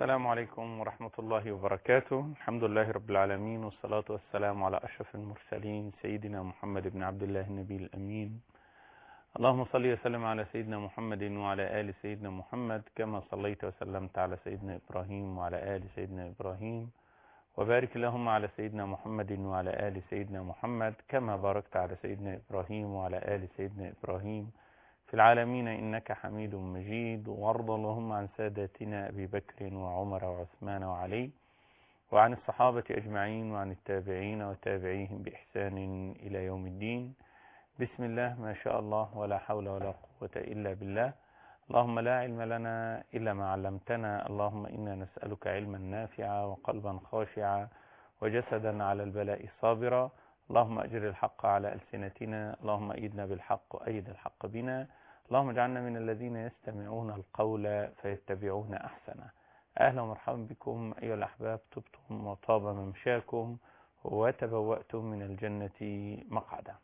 السلام عليكم ورحمة الله وبركاته الحمد لله رب العالمين والصلاة والسلام على أشرف المرسلين سيدنا محمد بن عبد الله النبي الأمين اللهم صل وسلم على سيدنا محمد وعلى آل سيدنا محمد كما صليت وسلمت على سيدنا إبراهيم وعلى آل سيدنا إبراهيم وبارك اللهم على سيدنا محمد وعلى آل سيدنا محمد كما باركت على سيدنا إبراهيم وعلى آل سيدنا إبراهيم في العالمين إنك حميد مجيد وارض اللهم عن ساداتنا أبي بكر وعمر وعثمان وعلي وعن الصحابة أجمعين وعن التابعين وتابعيهم بإحسان إلى يوم الدين بسم الله ما شاء الله ولا حول ولا قوة إلا بالله اللهم لا علم لنا إلا ما علمتنا اللهم إنا نسألك علما نافعا وقلبا خاشعا وجسدا على البلاء صابرا اللهم أجر الحق على ألسنتنا اللهم أيدنا بالحق وأيد الحق بنا اللهم اجعلنا من الذين يستمعون القول فيتبعون أحسنه أهلا ومرحبا بكم أيها الأحباب طبتم وطاب ممشاكم وتبوأتم من الجنة مقعدا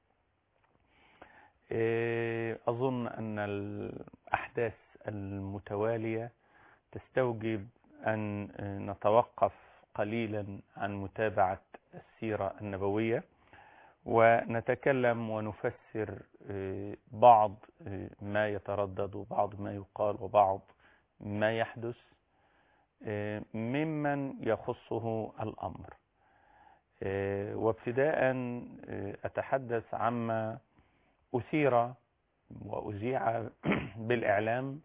أظن أن الأحداث المتوالية تستوجب أن نتوقف قليلا عن متابعة السيرة النبوية ونتكلم ونفسر بعض ما يتردد وبعض ما يقال وبعض ما يحدث ممن يخصه الأمر وابتداء أتحدث عما أثير وأذيع بالإعلام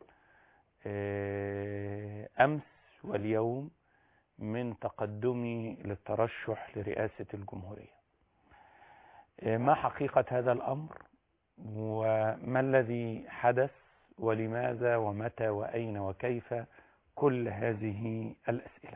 أمس واليوم من تقدمي للترشح لرئاسة الجمهورية ما حقيقة هذا الأمر وما الذي حدث ولماذا ومتى وأين وكيف كل هذه الأسئلة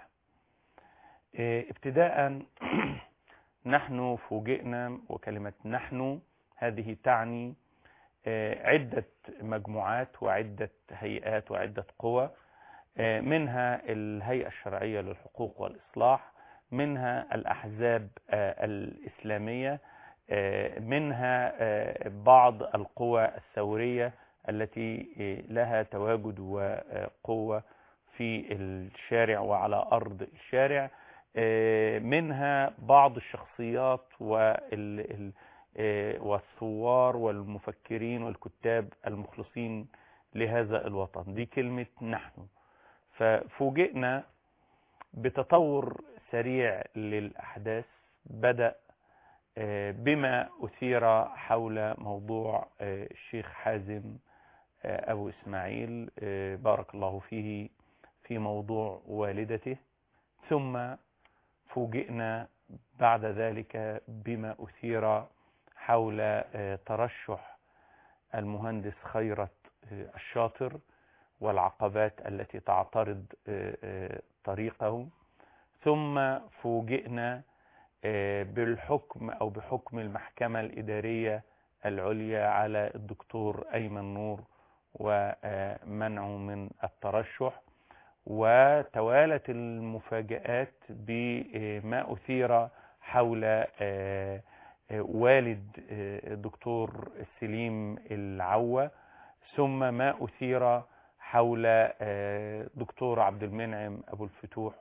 ابتداء نحن فوجئنا وكلمة نحن هذه تعني عدة مجموعات وعدة هيئات وعدة قوى منها الهيئة الشرعية للحقوق والإصلاح منها الأحزاب الإسلامية منها بعض القوى الثورية التي لها تواجد وقوة في الشارع وعلى أرض الشارع منها بعض الشخصيات والثوار والمفكرين والكتاب المخلصين لهذا الوطن دي كلمة نحن ففوجئنا بتطور سريع للأحداث بدأ بما أثير حول موضوع الشيخ حازم أبو إسماعيل بارك الله فيه في موضوع والدته ثم فوجئنا بعد ذلك بما أثير حول ترشح المهندس خيرت الشاطر والعقبات التي تعترض طريقه ثم فوجئنا بالحكم أو بحكم المحكمة الإدارية العليا على الدكتور أيمن نور ومنعه من الترشح وتوالت المفاجآت بما أثير حول والد الدكتور سليم العوة ثم ما أثير حول دكتور عبد المنعم أبو الفتوح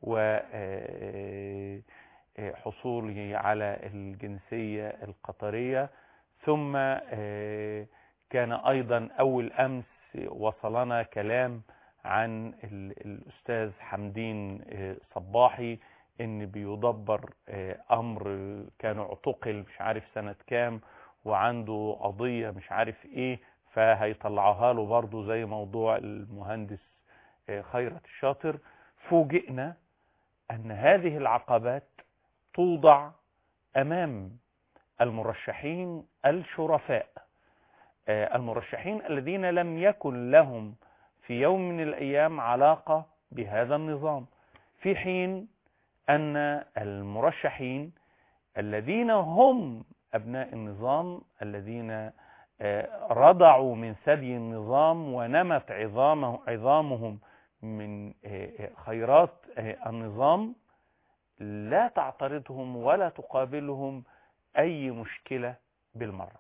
وحصوله على الجنسية القطرية ثم كان أيضا أول أمس وصلنا كلام عن الأستاذ حمدين صباحي ان بيدبر امر كان اعتقل مش عارف سنة كام وعنده قضية مش عارف ايه فهيطلعوها له برضه زي موضوع المهندس خيرت الشاطر فوجئنا ان هذه العقبات توضع امام المرشحين الشرفاء المرشحين الذين لم يكن لهم في يوم من الايام علاقة بهذا النظام في حين أن المرشحين الذين هم أبناء النظام الذين رضعوا من ثدي النظام ونمت عظامه عظامهم من خيرات النظام لا تعترضهم ولا تقابلهم أي مشكلة بالمرة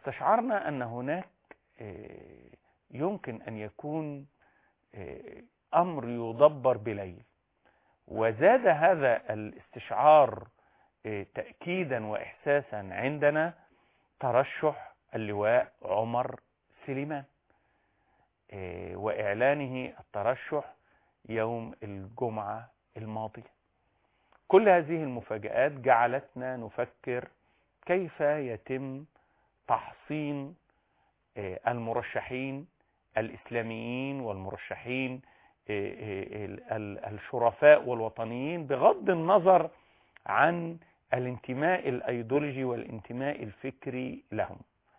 استشعرنا أن هناك يمكن أن يكون الأمر يدبر بليل وزاد هذا الاستشعار تأكيدا وإحساسا عندنا ترشح اللواء عمر سليمان وإعلانه الترشح يوم الجمعة الماضية كل هذه المفاجآت جعلتنا نفكر كيف يتم تحصين المرشحين الإسلاميين والمرشحين الشرفاء والوطنيين بغض النظر عن الانتماء الايديولوجي والانتماء الفكري لهم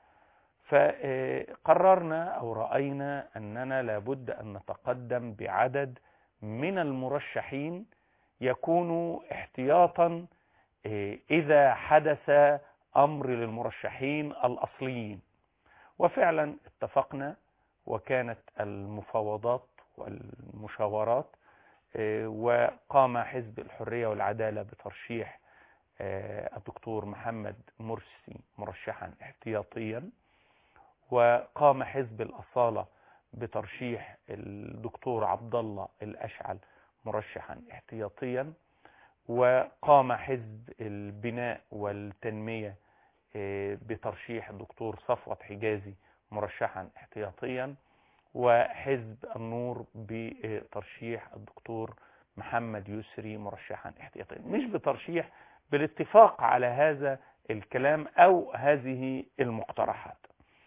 فقررنا او راينا اننا لابد ان نتقدم بعدد من المرشحين يكونوا احتياطا اذا حدث امر للمرشحين الاصليين وفعلا اتفقنا وكانت المفاوضات والمشاورات وقام حزب الحرية والعدالة بترشيح الدكتور محمد مرسي مرشحا احتياطيا وقام حزب الأصالة بترشيح الدكتور عبد الله الأشعل مرشحا احتياطيا وقام حزب البناء والتنمية بترشيح الدكتور صفوت حجازي مرشحا احتياطيا وحزب النور بترشيح الدكتور محمد يسري مرشحا احتياطيا مش بترشيح بالاتفاق على هذا الكلام او هذه المقترحات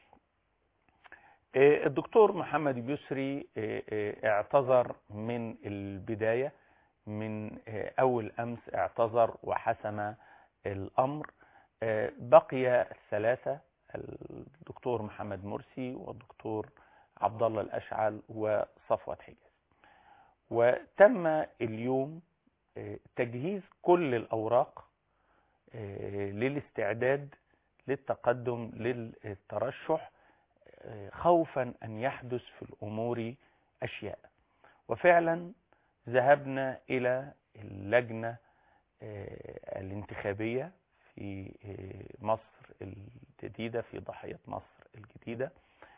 الدكتور محمد يسري اعتذر من البداية من اول امس اعتذر وحسم الامر بقي الثلاثة الدكتور محمد مرسي والدكتور عبد الله الأشعل وصفوة حجاز وتم اليوم تجهيز كل الأوراق للاستعداد للتقدم للترشح خوفا أن يحدث في الأمور أشياء وفعلا ذهبنا إلى اللجنة الانتخابية في مصر الجديدة في ضاحية مصر الجديدة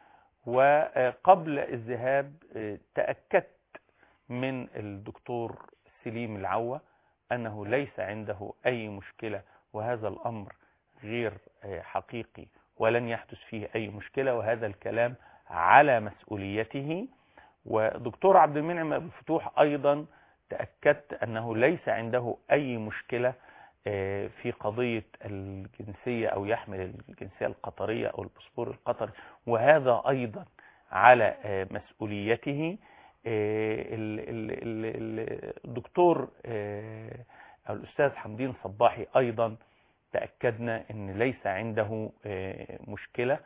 وقبل الذهاب تأكدت من الدكتور سليم العوة أنه ليس عنده أي مشكلة وهذا الأمر غير حقيقي ولن يحدث فيه أي مشكلة وهذا الكلام على مسؤوليته ودكتور عبد المنعم أبو الفتوح أيضا تأكدت أنه ليس عنده أي مشكلة في قضية الجنسية أو يحمل الجنسية القطرية أو الباسبور القطري وهذا أيضا على مسؤوليته الدكتور الأستاذ حمدين صباحي أيضا تأكدنا أن ليس عنده مشكلة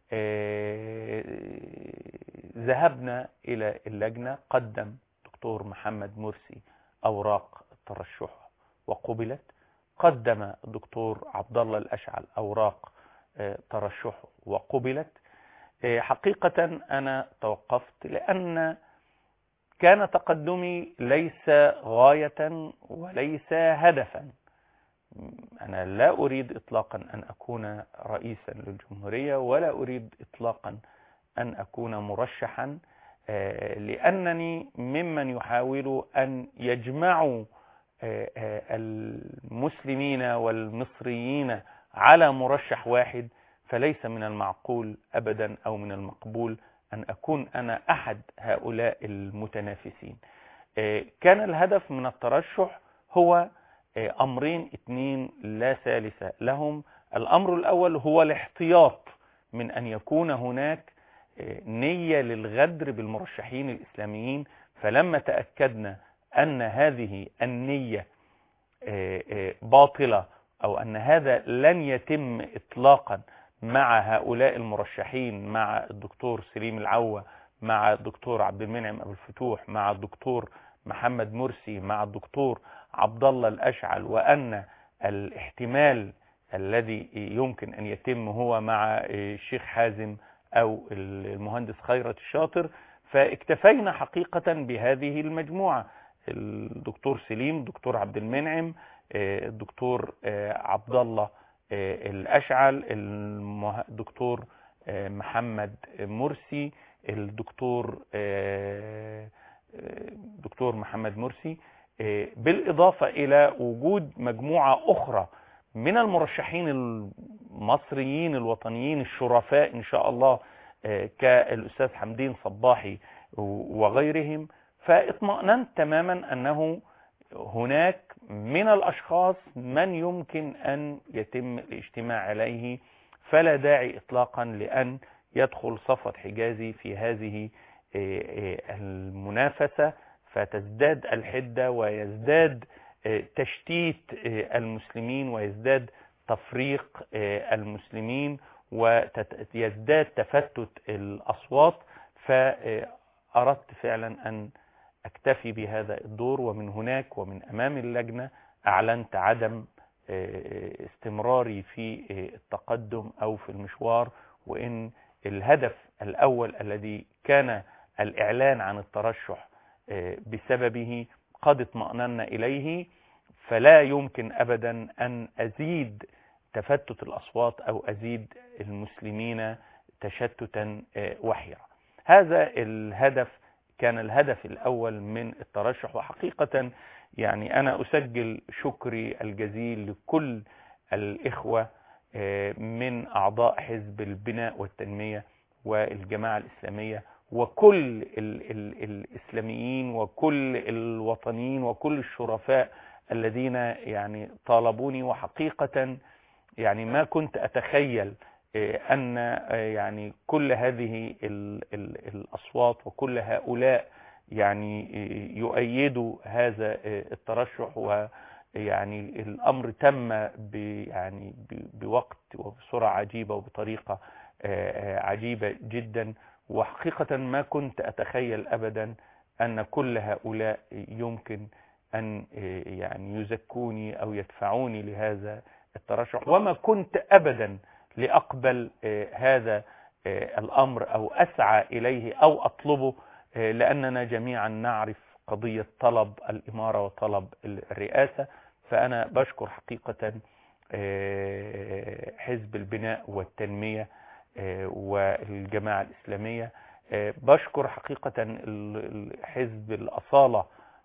ذهبنا إلى اللجنة قدم دكتور محمد مرسي أوراق الترشح وقبلت قدم الدكتور عبد الله الأشعل أوراق ترشحه وقبلت حقيقة أنا توقفت لأن كان تقدمي ليس غاية وليس هدفا أنا لا أريد إطلاقا أن أكون رئيسا للجمهورية ولا أريد إطلاقا أن أكون مرشحا لأنني ممن يحاول أن يجمعوا المسلمين والمصريين على مرشح واحد فليس من المعقول أبدا أو من المقبول أن أكون أنا أحد هؤلاء المتنافسين كان الهدف من الترشح هو أمرين اثنين لا ثالث لهم الأمر الأول هو الاحتياط من أن يكون هناك نية للغدر بالمرشحين الإسلاميين فلما تأكدنا أن هذه النية باطلة أو أن هذا لن يتم إطلاقا مع هؤلاء المرشحين مع الدكتور سليم العوة مع الدكتور عبد المنعم أبو الفتوح مع الدكتور محمد مرسي مع الدكتور عبد الله الأشعل وأن الاحتمال الذي يمكن أن يتم هو مع الشيخ حازم أو المهندس خيرت الشاطر فاكتفينا حقيقة بهذه المجموعة الدكتور سليم الدكتور عبد المنعم الدكتور عبد الله الأشعل الدكتور محمد مرسي الدكتور دكتور محمد مرسي بالإضافة إلى وجود مجموعة أخرى من المرشحين المصريين الوطنيين الشرفاء إن شاء الله كالأستاذ حمدين صباحي وغيرهم فاطمأننت تماما أنه هناك من الأشخاص من يمكن أن يتم الاجتماع عليه فلا داعي إطلاقا لأن يدخل صفوت حجازي في هذه المنافسة فتزداد الحدة ويزداد تشتيت المسلمين ويزداد تفريق المسلمين ويزداد تفتت الأصوات فأردت فعلا أن أكتفي بهذا الدور ومن هناك ومن أمام اللجنة أعلنت عدم استمراري في التقدم أو في المشوار وإن الهدف الأول الذي كان الإعلان عن الترشح بسببه قد اطمأننا إليه فلا يمكن أبدا أن أزيد تفتت الأصوات أو أزيد المسلمين تشتتا وحيرا هذا الهدف كان الهدف الأول من الترشح وحقيقة يعني أنا أسجل شكري الجزيل لكل الإخوة من أعضاء حزب البناء والتنمية والجماعة الإسلامية وكل ال ال الإسلاميين وكل الوطنيين وكل الشرفاء الذين يعني طالبوني وحقيقة يعني ما كنت أتخيل أن يعني كل هذه ال ال الأصوات وكل هؤلاء يعني يؤيدوا هذا الترشح ويعني الأمر تم يعني بوقت وبسرعة عجيبة وبطريقة عجيبة جدا وحقيقة ما كنت أتخيل أبدا أن كل هؤلاء يمكن أن يعني يزكوني أو يدفعوني لهذا الترشح وما كنت أبدا لأقبل هذا الأمر أو أسعى إليه أو أطلبه لأننا جميعا نعرف قضية طلب الإمارة وطلب الرئاسة فأنا بشكر حقيقة حزب البناء والتنمية والجماعة الإسلامية بشكر حقيقة حزب الأصالة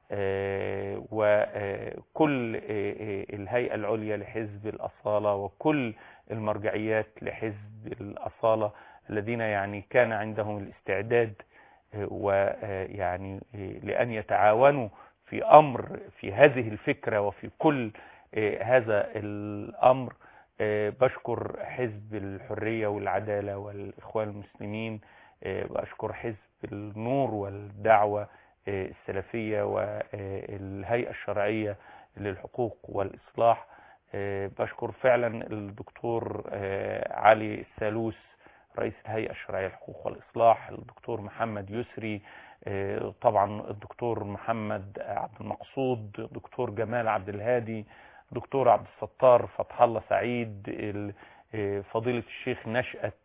وكل الهيئة العليا لحزب الأصالة وكل المرجعيات لحزب الأصالة الذين يعني كان عندهم الاستعداد ويعني لأن يتعاونوا في أمر في هذه الفكرة وفي كل هذا الأمر بشكر حزب الحرية والعدالة والإخوان المسلمين بشكر حزب النور والدعوة السلفية والهيئة الشرعية للحقوق والإصلاح بشكر فعلا الدكتور علي السالوس رئيس الهيئة الشرعية للحقوق والإصلاح الدكتور محمد يسري طبعا الدكتور محمد عبد المقصود دكتور جمال عبد الهادي دكتور عبد الستار فتح الله سعيد فضيلة الشيخ نشأت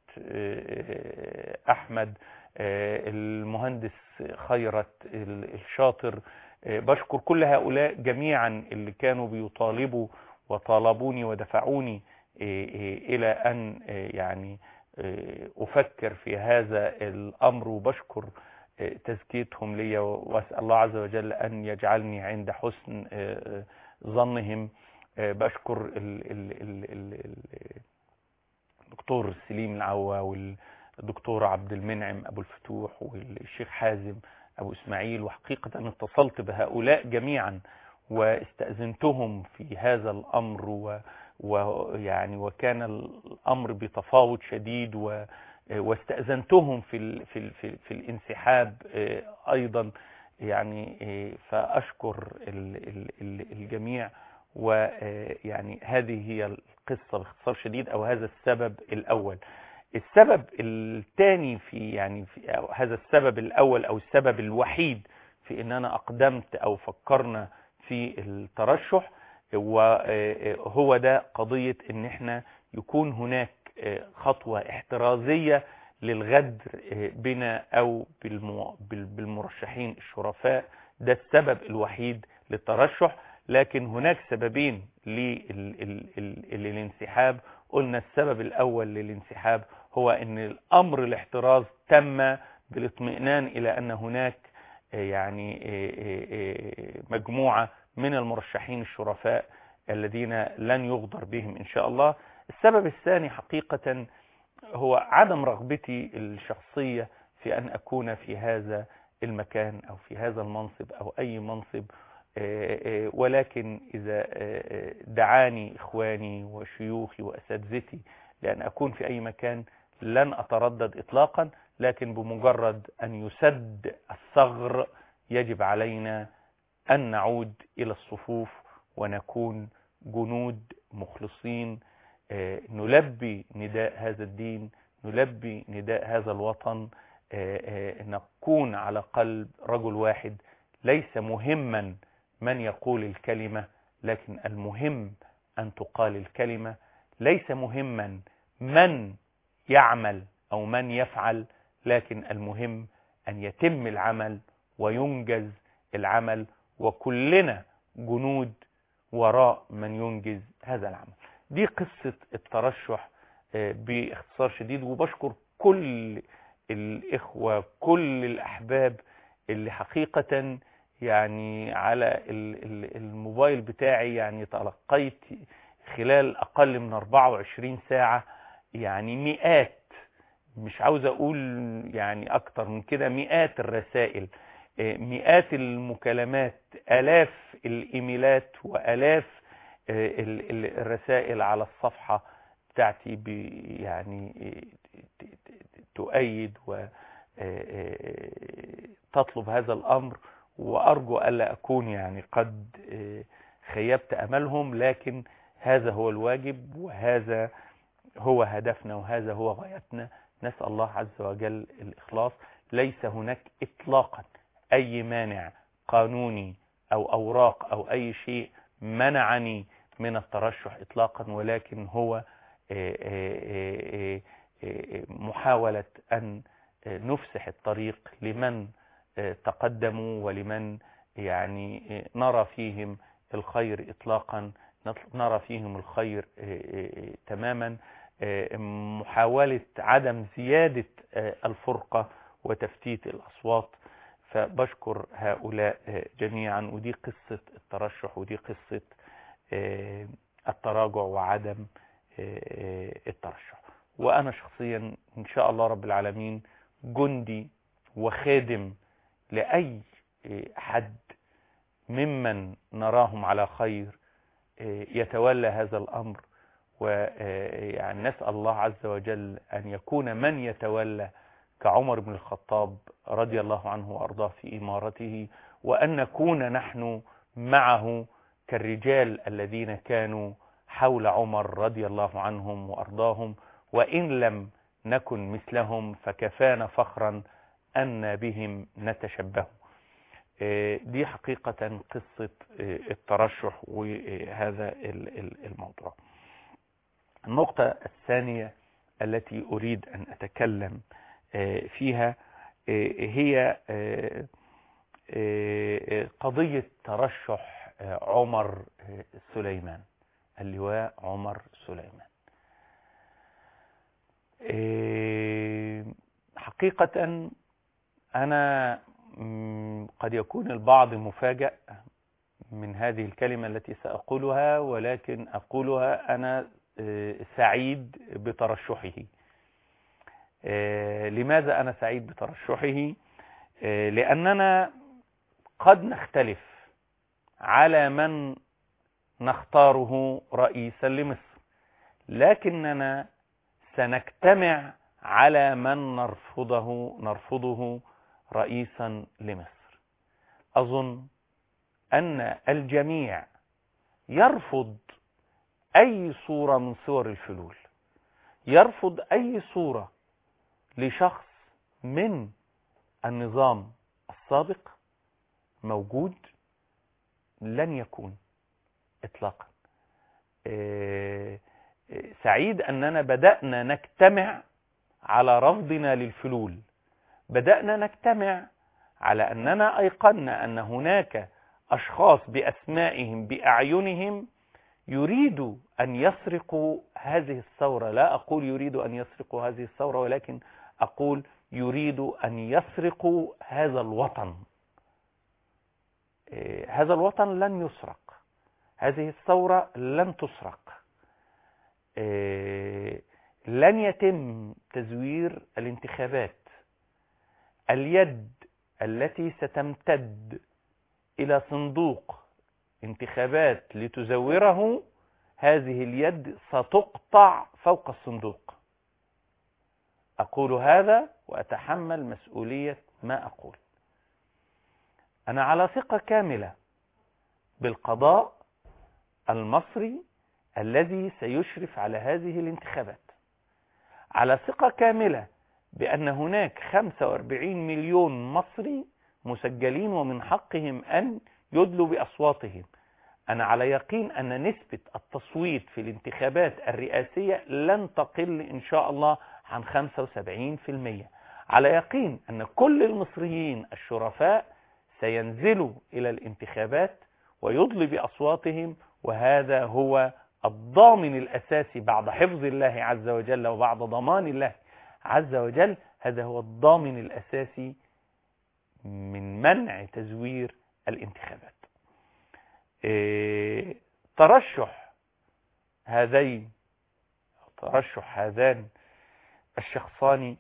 أحمد المهندس خيرت الشاطر بشكر كل هؤلاء جميعا اللي كانوا بيطالبوا وطالبوني ودفعوني إلى أن يعني أفكر في هذا الأمر وبشكر تزكيتهم لي وأسأل الله عز وجل أن يجعلني عند حسن ظنهم بشكر الدكتور سليم العوا والدكتور عبد المنعم أبو الفتوح والشيخ حازم أبو إسماعيل وحقيقة اتصلت بهؤلاء جميعا واستأذنتهم في هذا الأمر و ويعني وكان الأمر بتفاوض شديد و واستأذنتهم في ال في ال في, في الانسحاب أيضا يعني فأشكر الجميع ويعني هذه هي القصة باختصار شديد أو هذا السبب الأول السبب الثاني في يعني في أو هذا السبب الأول أو السبب الوحيد في ان انا اقدمت او فكرنا في الترشح وهو ده قضية ان احنا يكون هناك خطوة احترازية للغدر بنا او بالمرشحين الشرفاء ده السبب الوحيد للترشح لكن هناك سببين للانسحاب قلنا السبب الاول للانسحاب هو ان الامر الاحتراز تم بالاطمئنان الى ان هناك يعني مجموعة من المرشحين الشرفاء الذين لن يغدر بهم إن شاء الله السبب الثاني حقيقة هو عدم رغبتي الشخصية في أن أكون في هذا المكان أو في هذا المنصب أو أي منصب ولكن إذا دعاني إخواني وشيوخي وأساتذتي لأن أكون في أي مكان لن أتردد إطلاقا لكن بمجرد أن يسد الثغر يجب علينا أن نعود إلى الصفوف ونكون جنود مخلصين نلبي نداء هذا الدين نلبي نداء هذا الوطن نكون على قلب رجل واحد ليس مهما من يقول الكلمة لكن المهم أن تقال الكلمة ليس مهما من يعمل أو من يفعل لكن المهم أن يتم العمل وينجز العمل وكلنا جنود وراء من ينجز هذا العمل دي قصة الترشح باختصار شديد وبشكر كل الإخوة كل الأحباب اللي حقيقة يعني على الموبايل بتاعي يعني تلقيت خلال أقل من 24 ساعة يعني مئات مش عاوز أقول يعني أكتر من كده مئات الرسائل مئات المكالمات آلاف الإيميلات وآلاف الرسائل على الصفحة بتاعتي يعني تؤيد وتطلب هذا الأمر وأرجو ألا أكون يعني قد خيبت أملهم لكن هذا هو الواجب وهذا هو هدفنا وهذا هو غايتنا نسأل الله عز وجل الإخلاص ليس هناك إطلاقا أي مانع قانوني أو أوراق أو أي شيء منعني من الترشح إطلاقا ولكن هو محاولة أن نفسح الطريق لمن تقدموا ولمن يعني نرى فيهم الخير إطلاقا نرى فيهم الخير تماما محاولة عدم زيادة الفرقة وتفتيت الأصوات فبشكر هؤلاء جميعا ودي قصة الترشح ودي قصة التراجع وعدم الترشح وأنا شخصيا إن شاء الله رب العالمين جندي وخادم لأي حد ممن نراهم على خير يتولى هذا الأمر ويعني نسأل الله عز وجل أن يكون من يتولى كعمر بن الخطاب رضي الله عنه وأرضاه في إمارته وأن نكون نحن معه كالرجال الذين كانوا حول عمر رضي الله عنهم وأرضاهم وإن لم نكن مثلهم فكفانا فخرا أن بهم نتشبه دي حقيقة قصة الترشح وهذا الموضوع النقطة الثانية التي أريد أن أتكلم فيها هي قضية ترشح عمر سليمان اللواء عمر سليمان حقيقة أنا قد يكون البعض مفاجأ من هذه الكلمة التي سأقولها ولكن أقولها أنا سعيد بترشحه لماذا أنا سعيد بترشحه لأننا قد نختلف على من نختاره رئيسا لمصر لكننا سنجتمع على من نرفضه نرفضه رئيسا لمصر أظن أن الجميع يرفض أي صورة من صور الفلول يرفض أي صورة لشخص من النظام السابق موجود لن يكون إطلاقا سعيد أننا بدأنا نجتمع على رفضنا للفلول بدأنا نجتمع على أننا أيقنا أن هناك أشخاص بأسمائهم بأعينهم يريدوا أن يسرقوا هذه الثورة لا أقول يريدوا أن يسرقوا هذه الثورة ولكن أقول يريدوا أن يسرقوا هذا الوطن هذا الوطن لن يسرق هذه الثورة لن تسرق لن يتم تزوير الانتخابات اليد التي ستمتد إلى صندوق انتخابات لتزوره هذه اليد ستقطع فوق الصندوق أقول هذا وأتحمل مسؤولية ما أقول أنا على ثقة كاملة بالقضاء المصري الذي سيشرف على هذه الانتخابات على ثقة كاملة بأن هناك 45 مليون مصري مسجلين ومن حقهم أن يدلوا بأصواتهم أنا على يقين أن نسبة التصويت في الانتخابات الرئاسية لن تقل إن شاء الله عن 75% على يقين أن كل المصريين الشرفاء سينزلوا إلى الانتخابات ويضلي بأصواتهم وهذا هو الضامن الأساسي بعد حفظ الله عز وجل وبعد ضمان الله عز وجل هذا هو الضامن الأساسي من منع تزوير الانتخابات إيه ترشح هذين ترشح هذان الشخصان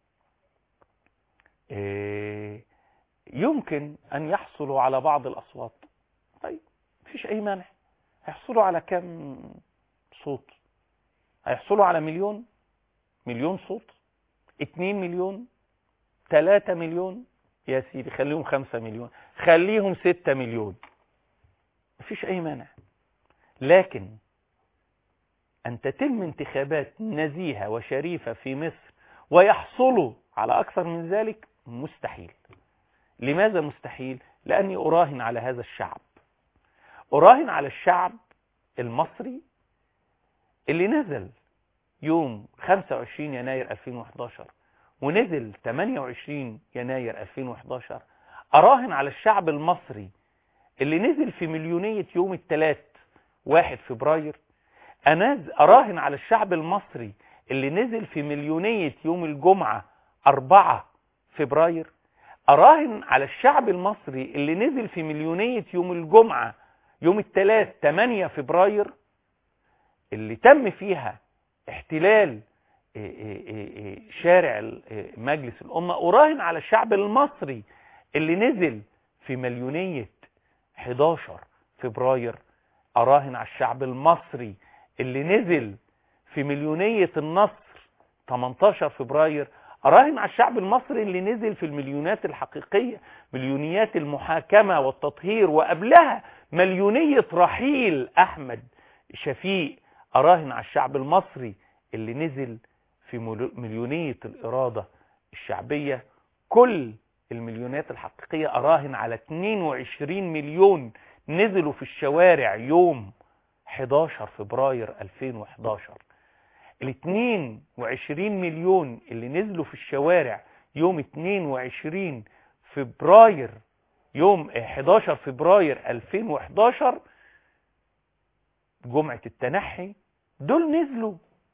إيه يمكن أن يحصلوا على بعض الأصوات طيب مفيش أي مانع هيحصلوا على كم صوت هيحصلوا على مليون مليون صوت اتنين مليون تلاتة مليون يا سيدي خليهم خمسة مليون خليهم ستة مليون مفيش أي مانع لكن أن تتم انتخابات نزيهة وشريفة في مصر ويحصلوا على أكثر من ذلك مستحيل لماذا مستحيل؟ لأني أراهن على هذا الشعب أراهن على الشعب المصري اللي نزل يوم 25 يناير 2011 ونزل 28 يناير 2011 أراهن على الشعب المصري اللي نزل في مليونية يوم الثلاث 1 فبراير أناز أراهن على الشعب المصري اللي نزل في مليونية يوم الجمعة 4 فبراير أراهن على الشعب المصري اللي نزل في مليونية يوم الجمعة يوم الثلاث 8 فبراير اللي تم فيها احتلال شارع مجلس الأمة أراهن على الشعب المصري اللي نزل في مليونية 11 فبراير أراهن على الشعب المصري اللي نزل في مليونية النصر 18 فبراير أراهن على الشعب المصري اللي نزل في المليونات الحقيقية مليونيات المحاكمة والتطهير وقبلها مليونية رحيل أحمد شفيق أراهن على الشعب المصري اللي نزل في مليونية الإرادة الشعبية كل المليونات الحقيقية أراهن على 22 مليون نزلوا في الشوارع يوم 11 فبراير 2011 ال 22 مليون اللي نزلوا في الشوارع يوم 22 فبراير يوم 11 فبراير 2011 جمعة التنحي دول نزلوا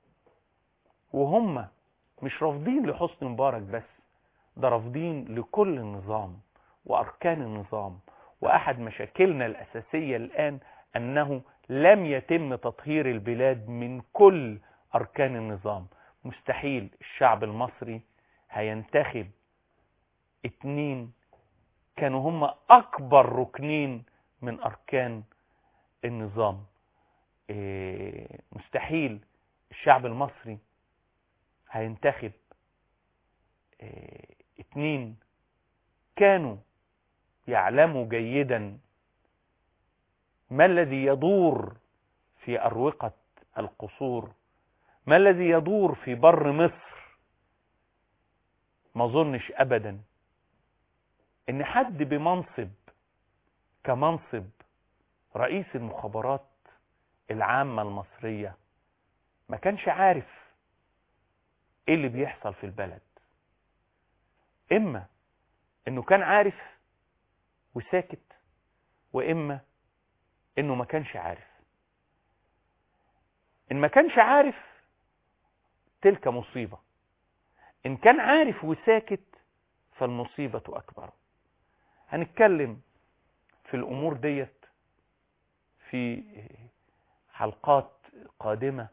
وهم مش رافضين لحسن مبارك بس ده رافضين لكل النظام وأركان النظام وأحد مشاكلنا الأساسية الآن أنه لم يتم تطهير البلاد من كل أركان النظام مستحيل الشعب المصري هينتخب اتنين كانوا هم أكبر ركنين من أركان النظام مستحيل الشعب المصري هينتخب اتنين كانوا يعلموا جيدا ما الذي يدور في أروقة القصور ما الذي يدور في بر مصر ما ظنش أبدا ان حد بمنصب كمنصب رئيس المخابرات العامة المصرية ما كانش عارف ايه اللي بيحصل في البلد اما انه كان عارف وساكت واما انه ما كانش عارف ان ما كانش عارف تلك مصيبة ان كان عارف وساكت فالمصيبة اكبر هنتكلم في في الأمور ديت في حلقات قادمة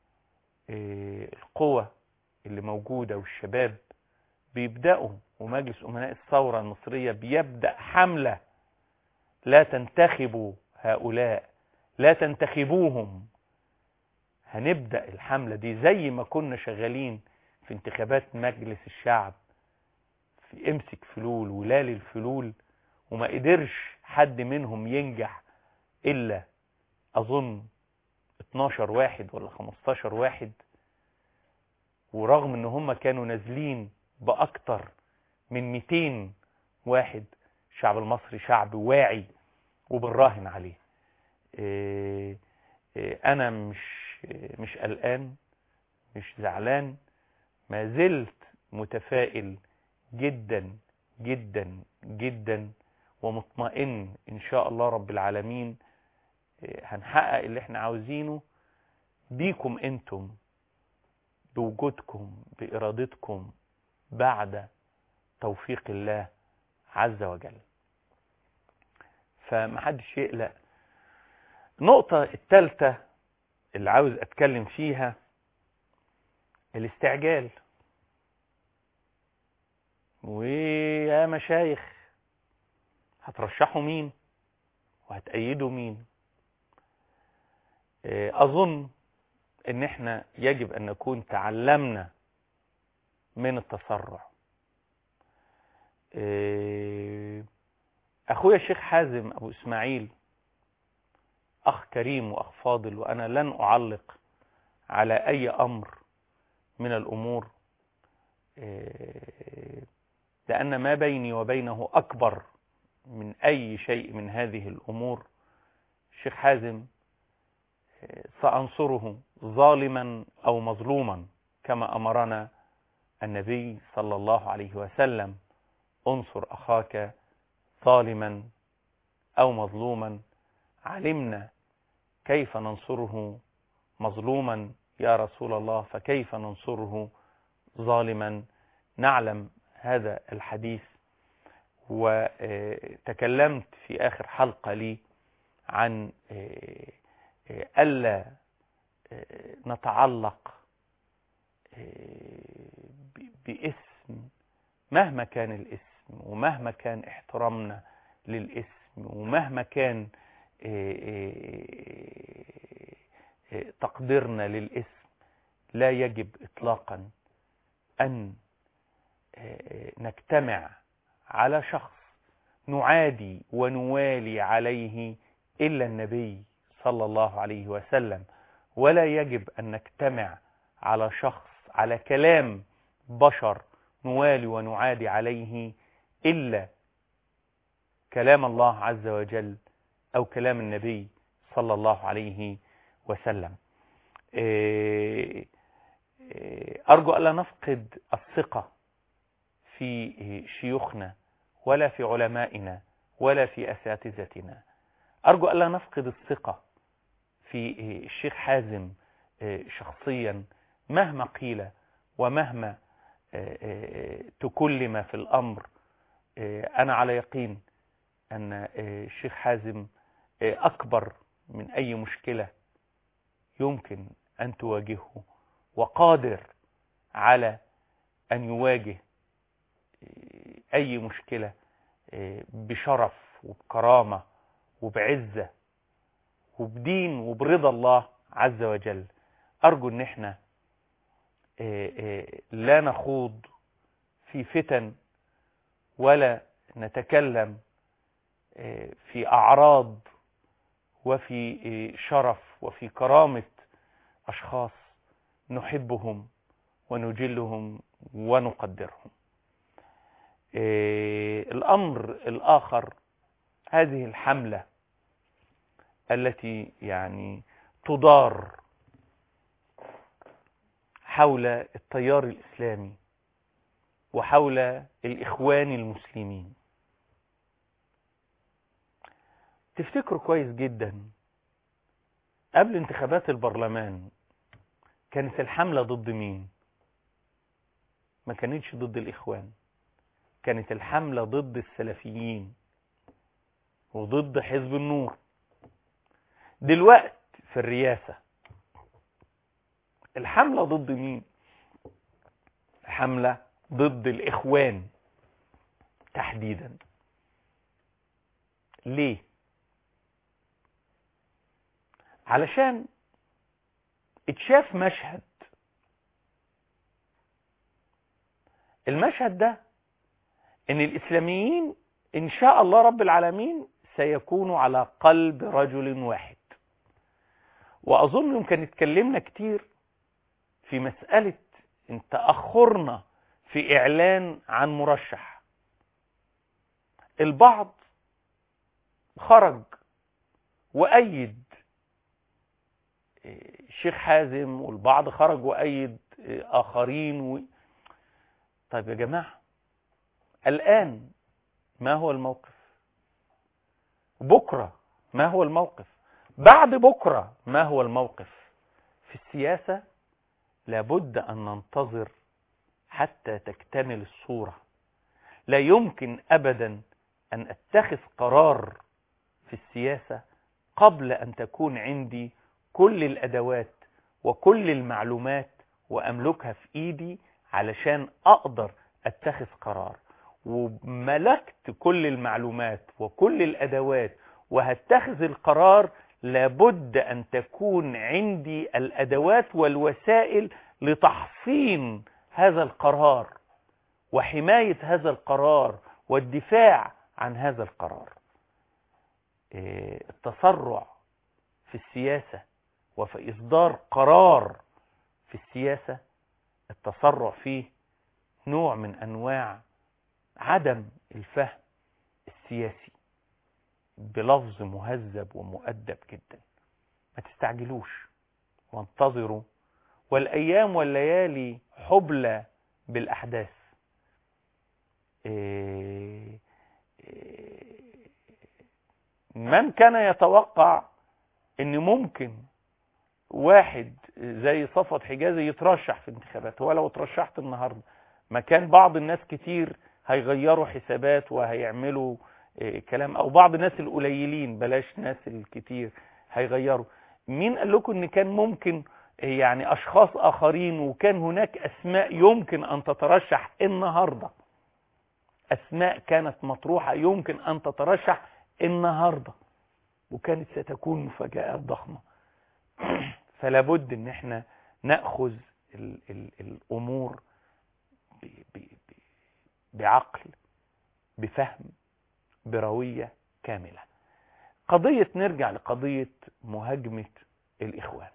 القوة اللي موجودة والشباب بيبدأوا ومجلس أمناء الثورة المصرية بيبدأ حملة لا تنتخبوا هؤلاء لا تنتخبوهم هنبدأ الحملة دي زي ما كنا شغالين في انتخابات مجلس الشعب في امسك فلول ولال الفلول وما قدرش حد منهم ينجح إلا أظن 12 واحد ولا 15 واحد ورغم ان هم كانوا نازلين بأكتر من 200 واحد الشعب المصري شعب واعي وبنراهن عليه إيه إيه انا مش مش قلقان مش زعلان ما زلت متفائل جدا جدا جدا ومطمئن ان شاء الله رب العالمين هنحقق اللي احنا عاوزينه بيكم انتم بوجودكم بارادتكم بعد توفيق الله عز وجل فمحدش يقلق النقطة الثالثة اللي عاوز اتكلم فيها الاستعجال ويا مشايخ هترشحوا مين وهتأيدوا مين اظن ان احنا يجب ان نكون تعلمنا من التسرع اخويا الشيخ حازم ابو اسماعيل اخ كريم واخ فاضل وانا لن اعلق على اي امر من الامور لان ما بيني وبينه اكبر من اي شيء من هذه الامور الشيخ حازم سأنصره ظالما أو مظلوما كما أمرنا النبي صلى الله عليه وسلم انصر أخاك ظالما أو مظلوما علمنا كيف ننصره مظلوما يا رسول الله فكيف ننصره ظالما نعلم هذا الحديث وتكلمت في آخر حلقة لي عن ألا نتعلق باسم مهما كان الاسم ومهما كان احترامنا للاسم ومهما كان تقديرنا للاسم لا يجب اطلاقا ان نجتمع على شخص نعادي ونوالي عليه الا النبي صلى الله عليه وسلم ولا يجب أن نجتمع على شخص على كلام بشر نوالي ونعادي عليه إلا كلام الله عز وجل أو كلام النبي صلى الله عليه وسلم أرجو ألا نفقد الثقة في شيوخنا ولا في علمائنا ولا في أساتذتنا أرجو ألا نفقد الثقة في الشيخ حازم شخصيا مهما قيل ومهما تكلم في الأمر أنا على يقين أن الشيخ حازم أكبر من أي مشكلة يمكن أن تواجهه وقادر على أن يواجه أي مشكلة بشرف وبكرامة وبعزة وبدين وبرضا الله عز وجل أرجو أن احنا لا نخوض في فتن ولا نتكلم في أعراض وفي شرف وفي كرامة أشخاص نحبهم ونجلهم ونقدرهم الأمر الآخر هذه الحملة التي يعني تدار حول التيار الإسلامي وحول الإخوان المسلمين تفتكروا كويس جدا قبل انتخابات البرلمان كانت الحملة ضد مين ما كانتش ضد الإخوان كانت الحملة ضد السلفيين وضد حزب النور دلوقت في الرئاسة الحملة ضد مين حملة ضد الإخوان تحديدا ليه علشان اتشاف مشهد المشهد ده ان الاسلاميين ان شاء الله رب العالمين سيكونوا على قلب رجل واحد واظن يمكن اتكلمنا كتير في مسألة ان تأخرنا في اعلان عن مرشح البعض خرج وأيد الشيخ حازم والبعض خرج وأيد آخرين و... طيب يا جماعة الآن ما هو الموقف بكرة ما هو الموقف بعد بكرة ما هو الموقف في السياسة لابد أن ننتظر حتى تكتمل الصورة لا يمكن أبدا أن أتخذ قرار في السياسة قبل أن تكون عندي كل الأدوات وكل المعلومات وأملكها في إيدي علشان أقدر أتخذ قرار وملكت كل المعلومات وكل الأدوات وهتخذ القرار لابد أن تكون عندي الأدوات والوسائل لتحصين هذا القرار وحماية هذا القرار والدفاع عن هذا القرار التسرع في السياسة وفي إصدار قرار في السياسة التسرع فيه نوع من أنواع عدم الفهم السياسي بلفظ مهذب ومؤدب جدا ما تستعجلوش وانتظروا والأيام والليالي حبلى بالأحداث إيه إيه من كان يتوقع ان ممكن واحد زي صفوت حجازي يترشح في انتخابات هو لو اترشحت النهارده ما كان بعض الناس كتير هيغيروا حسابات وهيعملوا كلام او بعض الناس القليلين بلاش ناس الكتير هيغيروا مين قال لكم ان كان ممكن يعني اشخاص اخرين وكان هناك اسماء يمكن ان تترشح النهارده اسماء كانت مطروحه يمكن ان تترشح النهارده وكانت ستكون مفاجآت ضخمه فلا بد ان احنا ناخذ ال ال الامور ب ب ب بعقل بفهم برويه كامله قضيه نرجع لقضيه مهاجمه الاخوان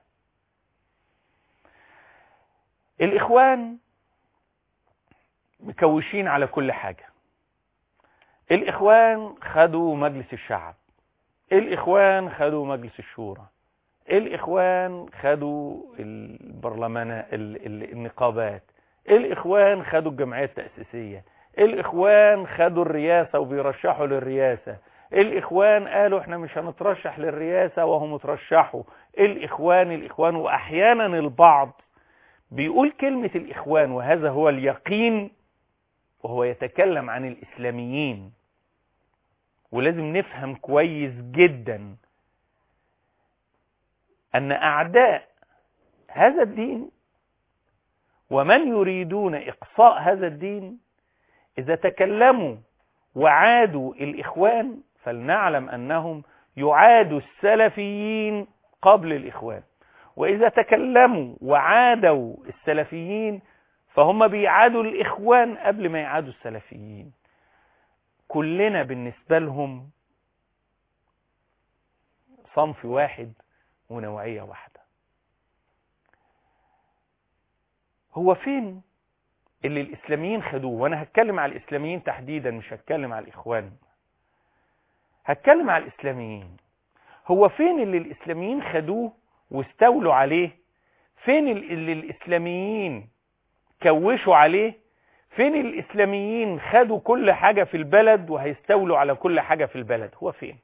الاخوان مكوشين على كل حاجه الاخوان خدوا مجلس الشعب الاخوان خدوا مجلس الشورى الاخوان خدوا البرلمان النقابات الاخوان خدوا الجمعيه التاسيسيه الاخوان خدوا الرئاسه وبيرشحوا للرئاسه الاخوان قالوا احنا مش هنترشح للرئاسه وهم اترشحوا الاخوان الاخوان واحيانا البعض بيقول كلمه الاخوان وهذا هو اليقين وهو يتكلم عن الاسلاميين ولازم نفهم كويس جدا ان اعداء هذا الدين ومن يريدون اقصاء هذا الدين اذا تكلموا وعادوا الاخوان فلنعلم انهم يعادوا السلفيين قبل الاخوان واذا تكلموا وعادوا السلفيين فهم بيعادوا الاخوان قبل ما يعادوا السلفيين كلنا بالنسبة لهم صنف واحد ونوعية واحدة هو فين اللي الإسلاميين خدوه وأنا هتكلم على الإسلاميين تحديدا مش هتكلم على الإخوان هتكلم على الإسلاميين هو فين اللي الإسلاميين خدوه واستولوا عليه فين اللي الإسلاميين كوشوا عليه فين الإسلاميين خدوا كل حاجة في البلد وهيستولوا على كل حاجة في البلد هو فين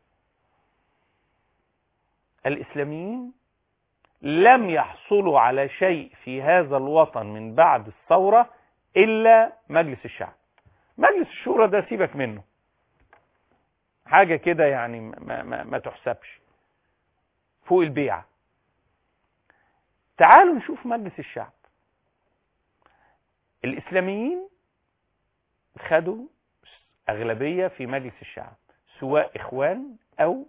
الإسلاميين لم يحصلوا على شيء في هذا الوطن من بعد الثورة إلا مجلس الشعب مجلس الشورى ده سيبك منه حاجة كده يعني ما, ما, ما تحسبش فوق البيعة تعالوا نشوف مجلس الشعب الإسلاميين خدوا أغلبية في مجلس الشعب سواء إخوان أو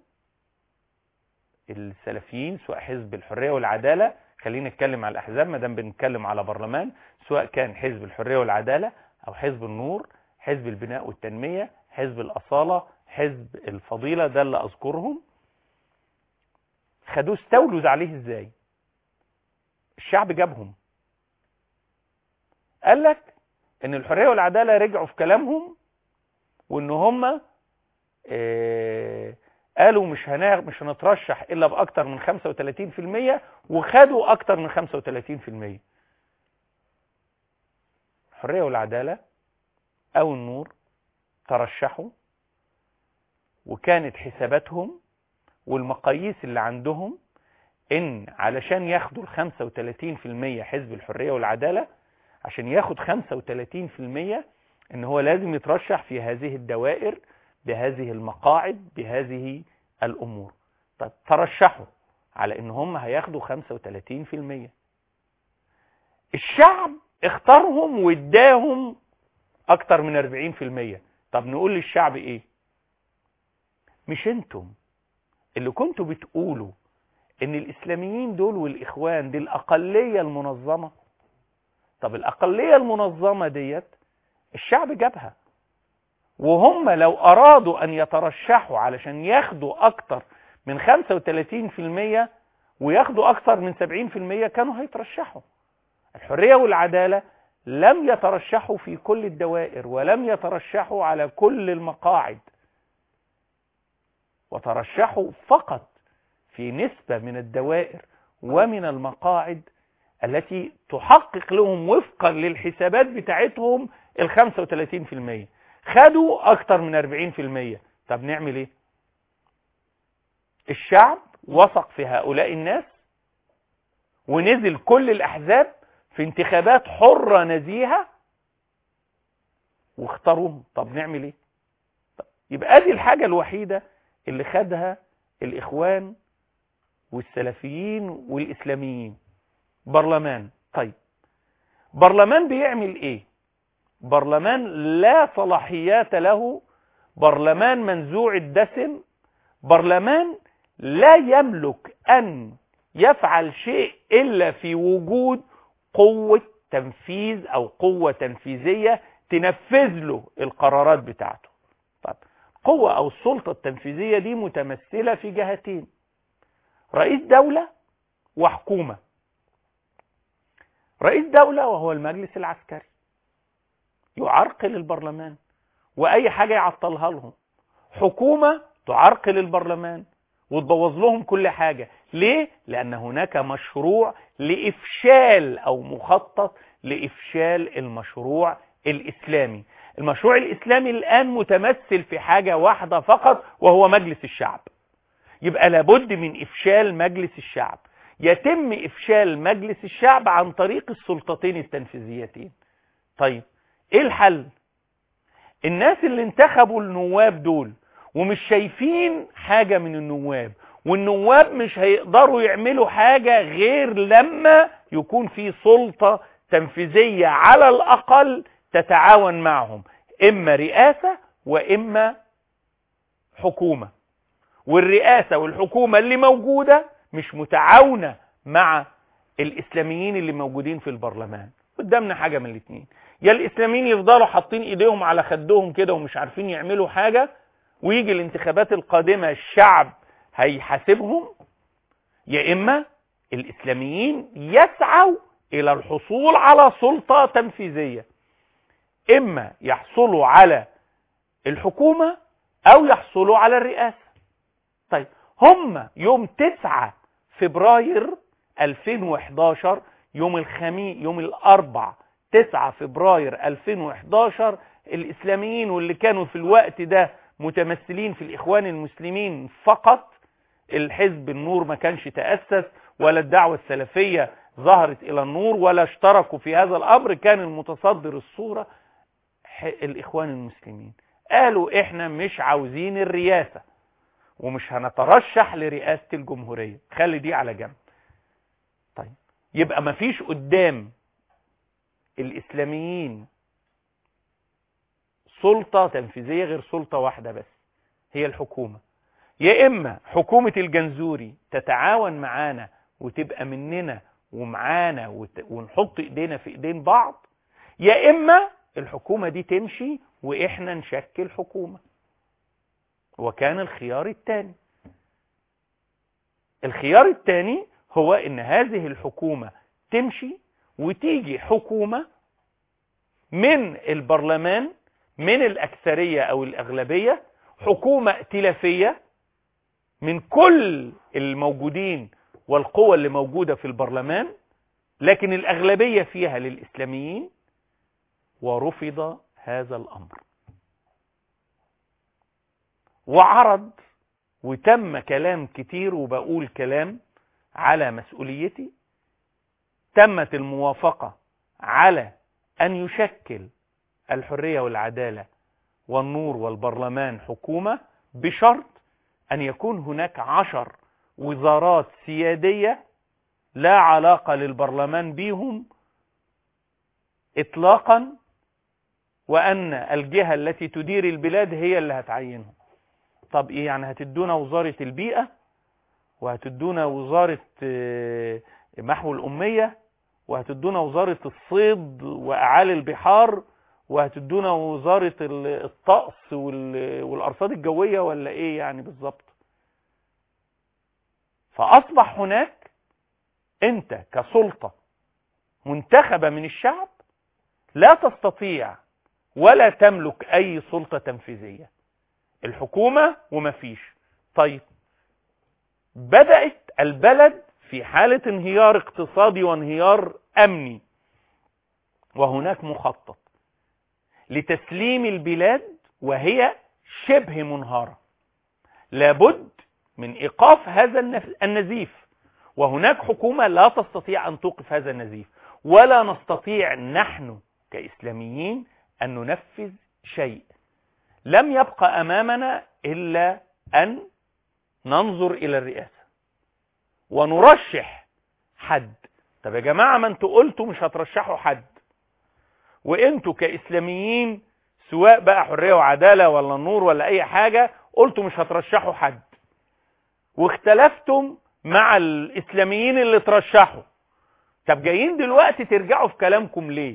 السلفيين سواء حزب الحرية والعدالة خلينا نتكلم على الأحزاب ما دام بنتكلم على برلمان سواء كان حزب الحرية والعدالة أو حزب النور حزب البناء والتنمية حزب الأصالة حزب الفضيلة ده اللي أذكرهم خدوه استولوا عليه ازاي الشعب جابهم قال لك ان الحرية والعدالة رجعوا في كلامهم وان هم اه قالوا مش هنغ... مش هنترشح الا باكتر من 35% وخدوا اكتر من 35% الحرية والعدالة او النور ترشحوا وكانت حساباتهم والمقاييس اللي عندهم ان علشان ياخدوا ال 35% حزب الحرية والعدالة عشان ياخد 35% ان هو لازم يترشح في هذه الدوائر بهذه المقاعد بهذه الامور طب ترشحوا على ان هم هياخدوا 35% الشعب اختارهم واداهم اكتر من 40% طب نقول للشعب ايه مش انتم اللي كنتوا بتقولوا ان الاسلاميين دول والاخوان دي الاقلية المنظمة طب الاقلية المنظمة ديت الشعب جابها وهم لو ارادوا ان يترشحوا علشان ياخدوا اكتر من 35% وياخدوا اكتر من 70% كانوا هيترشحوا الحرية والعدالة لم يترشحوا في كل الدوائر ولم يترشحوا على كل المقاعد وترشحوا فقط في نسبة من الدوائر ومن المقاعد التي تحقق لهم وفقا للحسابات بتاعتهم ال 35% خدوا اكتر من 40% طب نعمل ايه الشعب وثق في هؤلاء الناس ونزل كل الاحزاب في انتخابات حرة نزيهة واختاروهم طب نعمل ايه طب يبقى دي الحاجة الوحيدة اللي خدها الاخوان والسلفيين والاسلاميين برلمان طيب برلمان بيعمل ايه برلمان لا صلاحيات له برلمان منزوع الدسم برلمان لا يملك ان يفعل شيء الا في وجود قوة تنفيذ او قوة تنفيذية تنفذ له القرارات بتاعته طيب قوة او السلطة التنفيذية دي متمثلة في جهتين رئيس دولة وحكومة رئيس دولة وهو المجلس العسكري يعرقل البرلمان واي حاجة يعطلها لهم حكومة تعرقل البرلمان وتبوظ لهم كل حاجة ليه؟ لأن هناك مشروع لإفشال أو مخطط لإفشال المشروع الإسلامي المشروع الإسلامي الآن متمثل في حاجة واحدة فقط وهو مجلس الشعب يبقى لابد من إفشال مجلس الشعب يتم إفشال مجلس الشعب عن طريق السلطتين التنفيذيتين طيب إيه الحل؟ الناس اللي انتخبوا النواب دول ومش شايفين حاجة من النواب والنواب مش هيقدروا يعملوا حاجة غير لما يكون في سلطة تنفيذية على الأقل تتعاون معهم إما رئاسة وإما حكومة والرئاسة والحكومة اللي موجودة مش متعاونة مع الإسلاميين اللي موجودين في البرلمان قدامنا حاجة من الاثنين يا الإسلاميين يفضلوا حاطين إيديهم على خدهم كده ومش عارفين يعملوا حاجة ويجي الانتخابات القادمة الشعب هيحاسبهم يا إما الإسلاميين يسعوا إلى الحصول على سلطة تنفيذية إما يحصلوا على الحكومة أو يحصلوا على الرئاسة طيب هم يوم 9 فبراير 2011 يوم الخميس يوم الأربع 9 فبراير 2011 الإسلاميين واللي كانوا في الوقت ده متمثلين في الإخوان المسلمين فقط الحزب النور ما كانش تأسس ولا الدعوة السلفية ظهرت إلى النور ولا اشتركوا في هذا الأمر كان المتصدر الصورة الإخوان المسلمين قالوا احنا مش عاوزين الرئاسة ومش هنترشح لرئاسة الجمهورية خلي دي على جنب طيب يبقى مفيش قدام الإسلاميين سلطة تنفيذية غير سلطة واحدة بس هي الحكومة يا إما حكومة الجنزوري تتعاون معانا وتبقى مننا ومعانا وت... ونحط إيدينا في إيدين بعض يا إما الحكومة دي تمشي وإحنا نشكل حكومة وكان الخيار الثاني الخيار الثاني هو ان هذه الحكومة تمشي وتيجي حكومة من البرلمان من الأكثرية أو الأغلبية حكومة ائتلافية من كل الموجودين والقوى اللي موجودة في البرلمان لكن الأغلبية فيها للإسلاميين ورفض هذا الأمر وعرض وتم كلام كتير وبقول كلام على مسؤوليتي تمت الموافقة على أن يشكل الحرية والعدالة والنور والبرلمان حكومة بشرط أن يكون هناك عشر وزارات سيادية لا علاقة للبرلمان بيهم إطلاقا وأن الجهة التي تدير البلاد هي اللي هتعينهم طب إيه يعني هتدونا وزارة البيئة وهتدونا وزارة محو الأمية وهتدونا وزارة الصيد وأعالي البحار وهتدونا وزارة الطقس والأرصاد الجوية ولا إيه يعني بالظبط فأصبح هناك أنت كسلطة منتخبة من الشعب لا تستطيع ولا تملك أي سلطة تنفيذية الحكومة ومفيش طيب بدأت البلد في حالة انهيار اقتصادي وانهيار أمني وهناك مخطط لتسليم البلاد وهي شبه منهارة لابد من إيقاف هذا النزيف وهناك حكومة لا تستطيع أن توقف هذا النزيف ولا نستطيع نحن كإسلاميين أن ننفذ شيء لم يبقى أمامنا إلا أن ننظر إلى الرئاسة ونرشح حد طب يا جماعة ما انتوا قلتوا مش هترشحوا حد وانتوا كإسلاميين سواء بقى حرية وعدالة ولا النور ولا أي حاجة قلتوا مش هترشحوا حد واختلفتم مع الإسلاميين اللي ترشحوا طب جايين دلوقتي ترجعوا في كلامكم ليه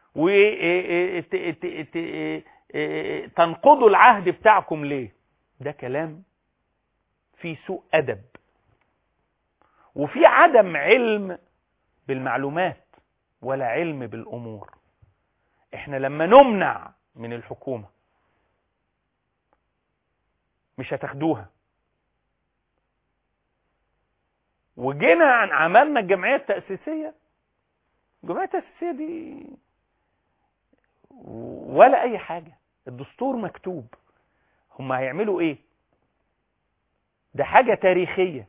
وتنقضوا العهد بتاعكم ليه ده كلام في سوء أدب وفي عدم علم بالمعلومات ولا علم بالأمور احنا لما نمنع من الحكومة مش هتاخدوها وجينا عن عملنا الجمعية التأسيسية الجمعية التأسيسية دي ولا أي حاجة الدستور مكتوب هم هيعملوا ايه ده حاجة تاريخية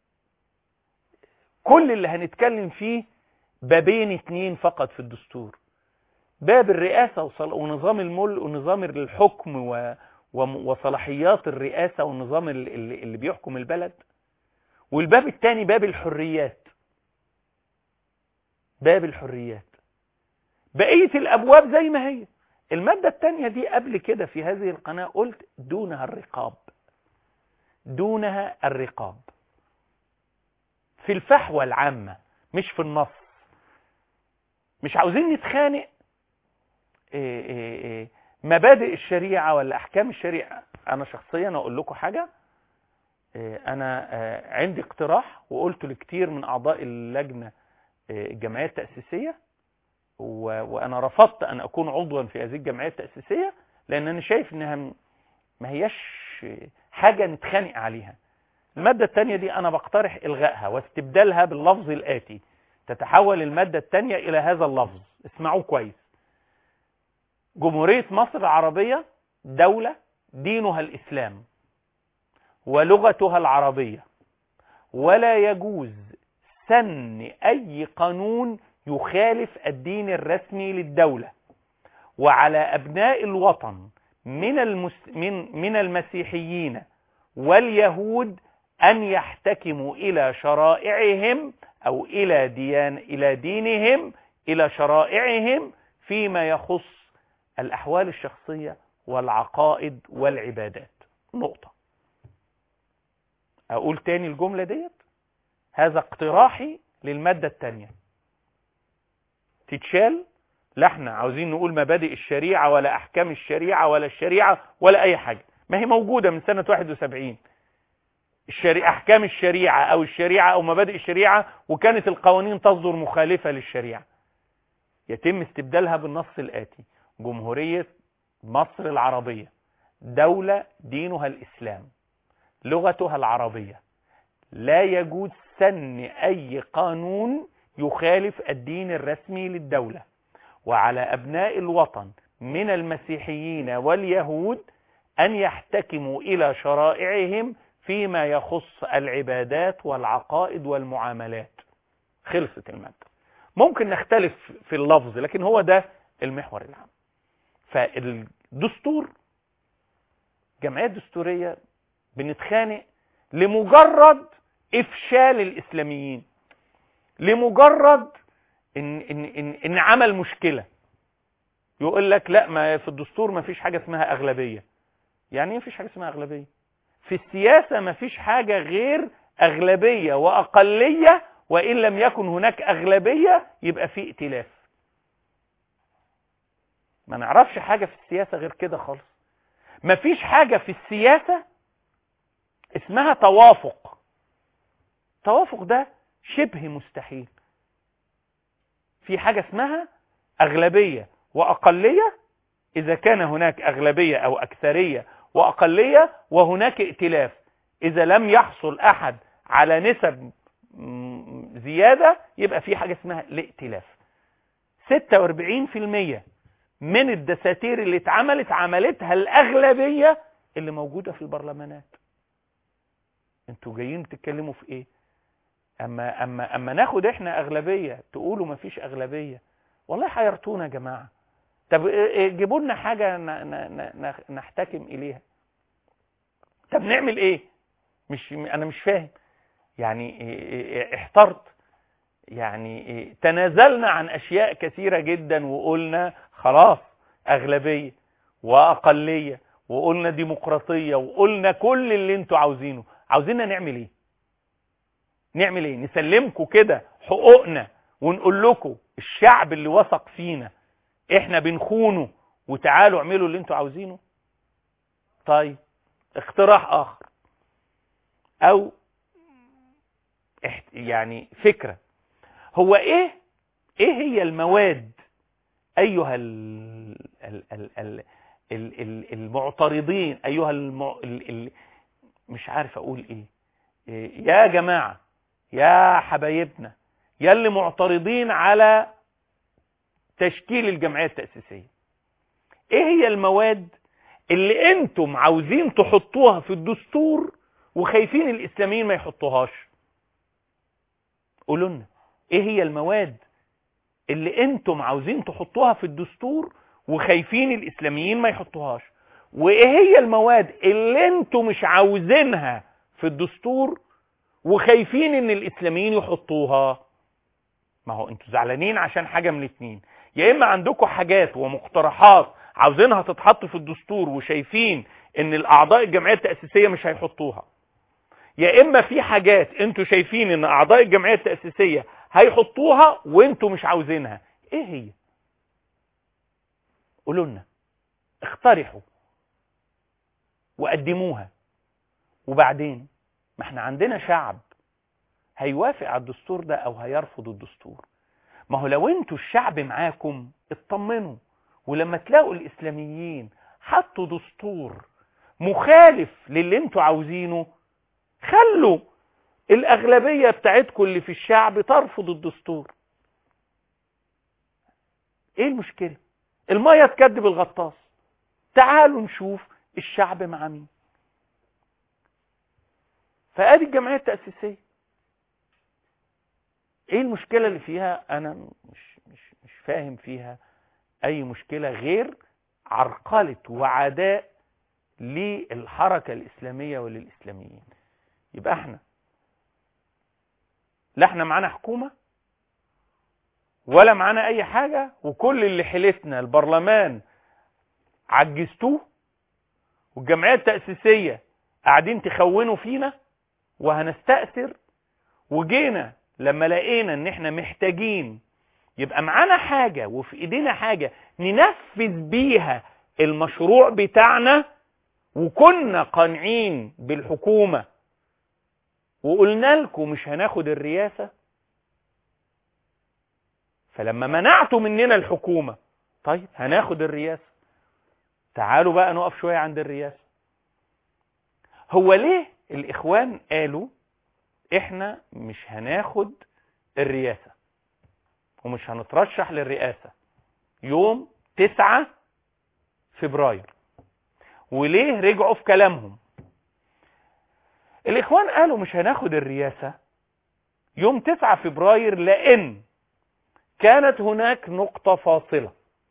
كل اللي هنتكلم فيه بابين اتنين فقط في الدستور باب الرئاسة ونظام الملك ونظام الحكم وصلاحيات الرئاسة والنظام اللي بيحكم البلد والباب الثاني باب الحريات باب الحريات بقية الأبواب زي ما هي المادة الثانية دي قبل كده في هذه القناة قلت دونها الرقاب دونها الرقاب في الفحوى العامة مش في النص مش عاوزين نتخانق إيه إيه إيه مبادئ الشريعة ولا أحكام الشريعة أنا شخصيا أقول لكم حاجة أنا عندي اقتراح وقلته لكتير من أعضاء اللجنة الجمعية التأسيسية وأنا رفضت أن أكون عضوا في هذه الجمعية التأسيسية لأن أنا شايف إنها ما هياش حاجة نتخانق عليها المادة الثانية دي أنا بقترح إلغائها واستبدالها باللفظ الآتي تتحول المادة الثانية إلى هذا اللفظ اسمعوه كويس جمهورية مصر العربية دولة دينها الإسلام ولغتها العربية ولا يجوز سن أي قانون يخالف الدين الرسمي للدولة وعلى أبناء الوطن من المس من من المسيحيين واليهود أن يحتكموا إلى شرائعهم أو إلى ديان إلى دينهم إلى شرائعهم فيما يخص الأحوال الشخصية والعقائد والعبادات نقطة أقول تاني الجملة ديت هذا اقتراحي للمادة التانية تتشال لا احنا عاوزين نقول مبادئ الشريعة ولا أحكام الشريعة ولا الشريعة ولا أي حاجة ما هي موجودة من سنة 71 الشريعة أحكام الشريعة أو الشريعة أو مبادئ الشريعة وكانت القوانين تصدر مخالفة للشريعة يتم استبدالها بالنص الآتي جمهورية مصر العربية دولة دينها الإسلام لغتها العربية لا يجوز سن أي قانون يخالف الدين الرسمي للدولة وعلى أبناء الوطن من المسيحيين واليهود أن يحتكموا إلى شرائعهم فيما يخص العبادات والعقائد والمعاملات خلصت المادة ممكن نختلف في اللفظ لكن هو ده المحور العام فالدستور جمعية دستورية بنتخانق لمجرد إفشال الإسلاميين لمجرد إن, إن, إن, إن عمل مشكلة يقول لك لا ما في الدستور ما فيش حاجة اسمها أغلبية يعني ايه مفيش حاجة اسمها أغلبية في السياسة ما فيش حاجة غير أغلبية وأقلية وإن لم يكن هناك أغلبية يبقى في ائتلاف ما نعرفش حاجة في السياسة غير كده خالص ما فيش حاجة في السياسة اسمها توافق توافق ده شبه مستحيل في حاجة اسمها أغلبية وأقلية إذا كان هناك أغلبية أو أكثرية وأقلية وهناك ائتلاف إذا لم يحصل أحد على نسب زيادة يبقى في حاجة اسمها الائتلاف 46% من الدساتير اللي اتعملت عملتها الأغلبية اللي موجودة في البرلمانات انتوا جايين تتكلموا في ايه اما اما اما ناخد احنا اغلبيه تقولوا ما فيش اغلبيه والله حيرتونا يا جماعه طب جيبوا لنا حاجه نحتكم اليها طب نعمل ايه مش انا مش فاهم يعني احترت يعني تنازلنا عن اشياء كثيره جدا وقلنا خلاص اغلبيه واقليه وقلنا ديمقراطيه وقلنا كل اللي انتوا عاوزينه عاوزيننا نعمل ايه نعمل ايه نسلمكم كده حقوقنا ونقول لكم الشعب اللي وثق فينا احنا بنخونه وتعالوا اعملوا اللي انتوا عاوزينه طيب اقتراح اخر او يعني فكرة هو ايه ايه هي المواد ايها ال ال ال ال ال ال المعترضين ايها الم... ال ال مش عارف اقول ايه, إيه يا جماعة يا حبايبنا يا اللي معترضين على تشكيل الجمعية التأسيسية ايه هي المواد اللي انتم عاوزين تحطوها في الدستور وخايفين الاسلاميين ما يحطوهاش قولوا لنا ايه هي المواد اللي انتم عاوزين تحطوها في الدستور وخايفين الاسلاميين ما يحطوهاش وايه هي المواد اللي انتم مش عاوزينها في الدستور وخايفين ان الاسلاميين يحطوها ما هو انتوا زعلانين عشان حاجة من الاتنين يا اما عندكم حاجات ومقترحات عاوزينها تتحط في الدستور وشايفين ان الاعضاء الجمعية التأسيسية مش هيحطوها يا اما في حاجات انتوا شايفين ان اعضاء الجمعية التأسيسية هيحطوها وانتوا مش عاوزينها ايه هي قولوا لنا اقترحوا وقدموها وبعدين ما احنا عندنا شعب هيوافق على الدستور ده او هيرفض الدستور ما هو لو انتوا الشعب معاكم اطمنوا ولما تلاقوا الاسلاميين حطوا دستور مخالف للي انتوا عاوزينه خلوا الاغلبية بتاعتكم اللي في الشعب ترفض الدستور ايه المشكلة المية تكذب الغطاس تعالوا نشوف الشعب مع مين فادي الجمعية التأسيسية ايه المشكلة اللي فيها انا مش, مش, مش فاهم فيها اي مشكلة غير عرقلة وعداء للحركة الإسلامية وللإسلاميين يبقى احنا لا احنا معانا حكومة ولا معانا اي حاجة وكل اللي حيلتنا البرلمان عجزتوه والجمعية التأسيسية قاعدين تخونوا فينا وهنستأثر وجينا لما لقينا ان احنا محتاجين يبقى معانا حاجة وفي ايدينا حاجة ننفذ بيها المشروع بتاعنا وكنا قانعين بالحكومة وقلنا لكم مش هناخد الرئاسة فلما منعتوا مننا الحكومة طيب هناخد الرئاسة تعالوا بقى نقف شوية عند الرئاسة هو ليه الإخوان قالوا إحنا مش هناخد الرئاسة ومش هنترشح للرئاسة يوم 9 فبراير وليه رجعوا في كلامهم الإخوان قالوا مش هناخد الرئاسة يوم 9 فبراير لأن كانت هناك نقطة فاصلة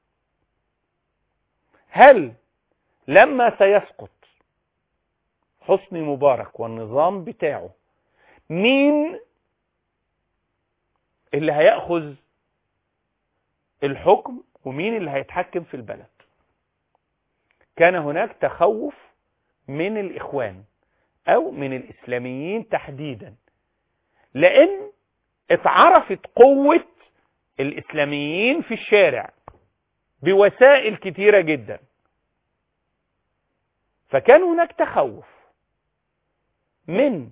هل لما سيسقط حسني مبارك والنظام بتاعه مين اللي هيأخذ الحكم ومين اللي هيتحكم في البلد كان هناك تخوف من الإخوان أو من الإسلاميين تحديدا لأن اتعرفت قوة الإسلاميين في الشارع بوسائل كتيرة جدا فكان هناك تخوف من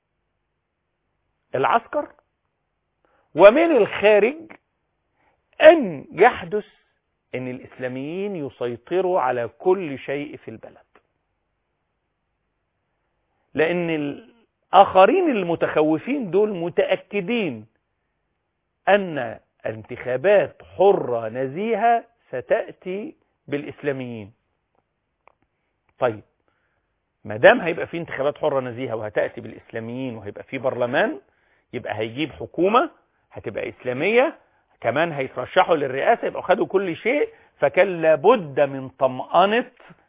العسكر ومن الخارج أن يحدث أن الإسلاميين يسيطروا على كل شيء في البلد لأن الآخرين المتخوفين دول متأكدين أن انتخابات حرة نزيهة ستأتي بالإسلاميين طيب ما دام هيبقى في انتخابات حرة نزيهة وهتأتي بالإسلاميين وهيبقى في برلمان يبقى هيجيب حكومة هتبقى إسلامية كمان هيترشحوا للرئاسة يبقى خدوا كل شيء فكان لابد من طمأنة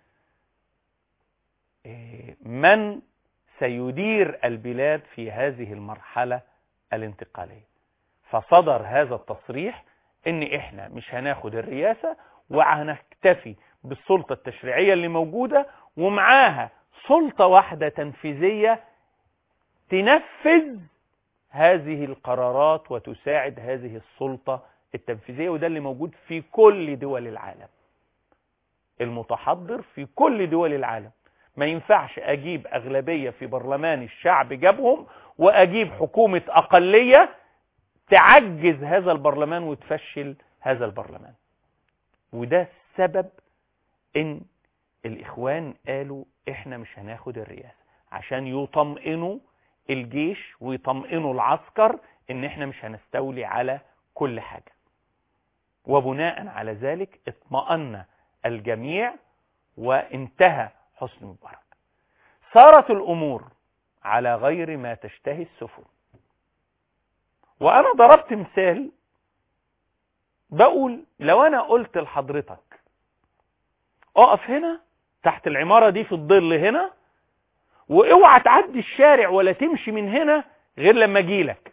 من سيدير البلاد في هذه المرحلة الانتقالية فصدر هذا التصريح ان احنا مش هناخد الرئاسة وهنكتفي بالسلطة التشريعية اللي موجودة ومعاها سلطة واحدة تنفيذية تنفذ هذه القرارات وتساعد هذه السلطة التنفيذية وده اللي موجود في كل دول العالم المتحضر في كل دول العالم ما ينفعش اجيب اغلبية في برلمان الشعب جابهم واجيب حكومة اقلية تعجز هذا البرلمان وتفشل هذا البرلمان وده السبب ان الاخوان قالوا احنا مش هناخد الرئاسة عشان يطمئنوا الجيش ويطمئنوا العسكر ان احنا مش هنستولي على كل حاجة وبناء على ذلك اطمأن الجميع وانتهى حسني مبارك صارت الامور على غير ما تشتهي السفن وانا ضربت مثال بقول لو انا قلت لحضرتك اقف هنا تحت العمارة دي في الظل هنا واوعى تعدي الشارع ولا تمشي من هنا غير لما اجيلك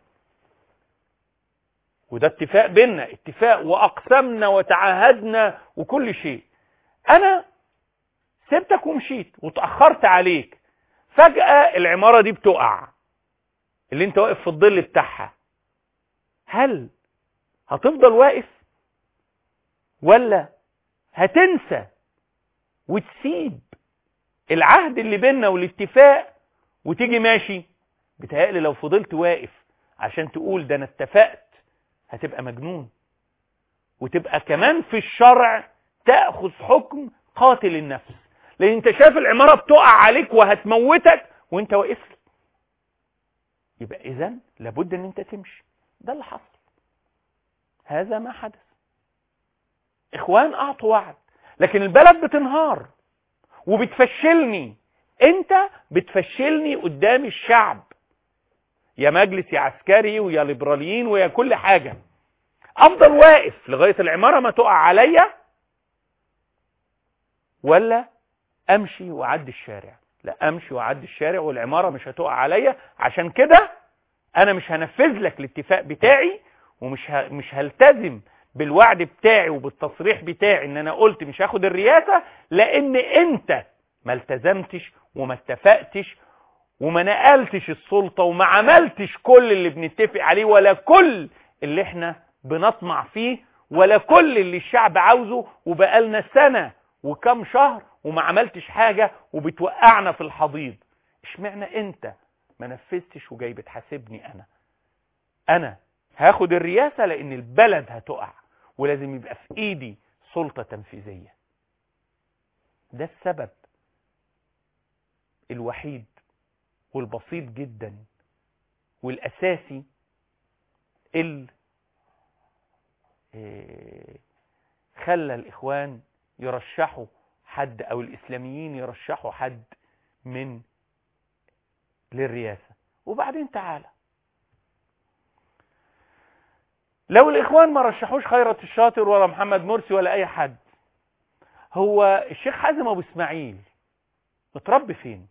وده اتفاق بينا اتفاق واقسمنا وتعاهدنا وكل شيء انا سبتك ومشيت وتأخرت عليك فجأة العمارة دي بتقع اللي انت واقف في الظل بتاعها هل هتفضل واقف ولا هتنسى وتسيب العهد اللي بيننا والاتفاق وتيجي ماشي بتهيألي لو فضلت واقف عشان تقول ده انا اتفقت هتبقى مجنون وتبقى كمان في الشرع تأخذ حكم قاتل النفس لان انت شايف العمارة بتقع عليك وهتموتك وانت واقف يبقى اذا لابد ان انت تمشي ده اللي حصل هذا ما حدث اخوان اعطوا وعد لكن البلد بتنهار وبتفشلني انت بتفشلني قدام الشعب يا مجلس يا عسكري ويا ليبراليين ويا كل حاجة افضل واقف لغاية العمارة ما تقع عليا ولا امشي واعدي الشارع لا امشي واعدي الشارع والعماره مش هتقع عليا عشان كده انا مش هنفذ لك الاتفاق بتاعي ومش ه... مش هلتزم بالوعد بتاعي وبالتصريح بتاعي ان انا قلت مش هاخد الرئاسه لان انت ما التزمتش وما اتفقتش وما نقلتش السلطه وما عملتش كل اللي بنتفق عليه ولا كل اللي احنا بنطمع فيه ولا كل اللي الشعب عاوزه وبقالنا سنه وكم شهر وما عملتش حاجه وبتوقعنا في الحضيض اشمعنى انت ما نفذتش وجاي بتحاسبني انا انا هاخد الرئاسة لان البلد هتقع ولازم يبقى في ايدي سلطة تنفيذية ده السبب الوحيد والبسيط جدا والاساسي اللي خلى الاخوان يرشحوا حد او الاسلاميين يرشحوا حد من للرئاسة وبعدين تعالى لو الاخوان ما رشحوش خيرت الشاطر ولا محمد مرسي ولا اي حد هو الشيخ حازم ابو اسماعيل متربي فين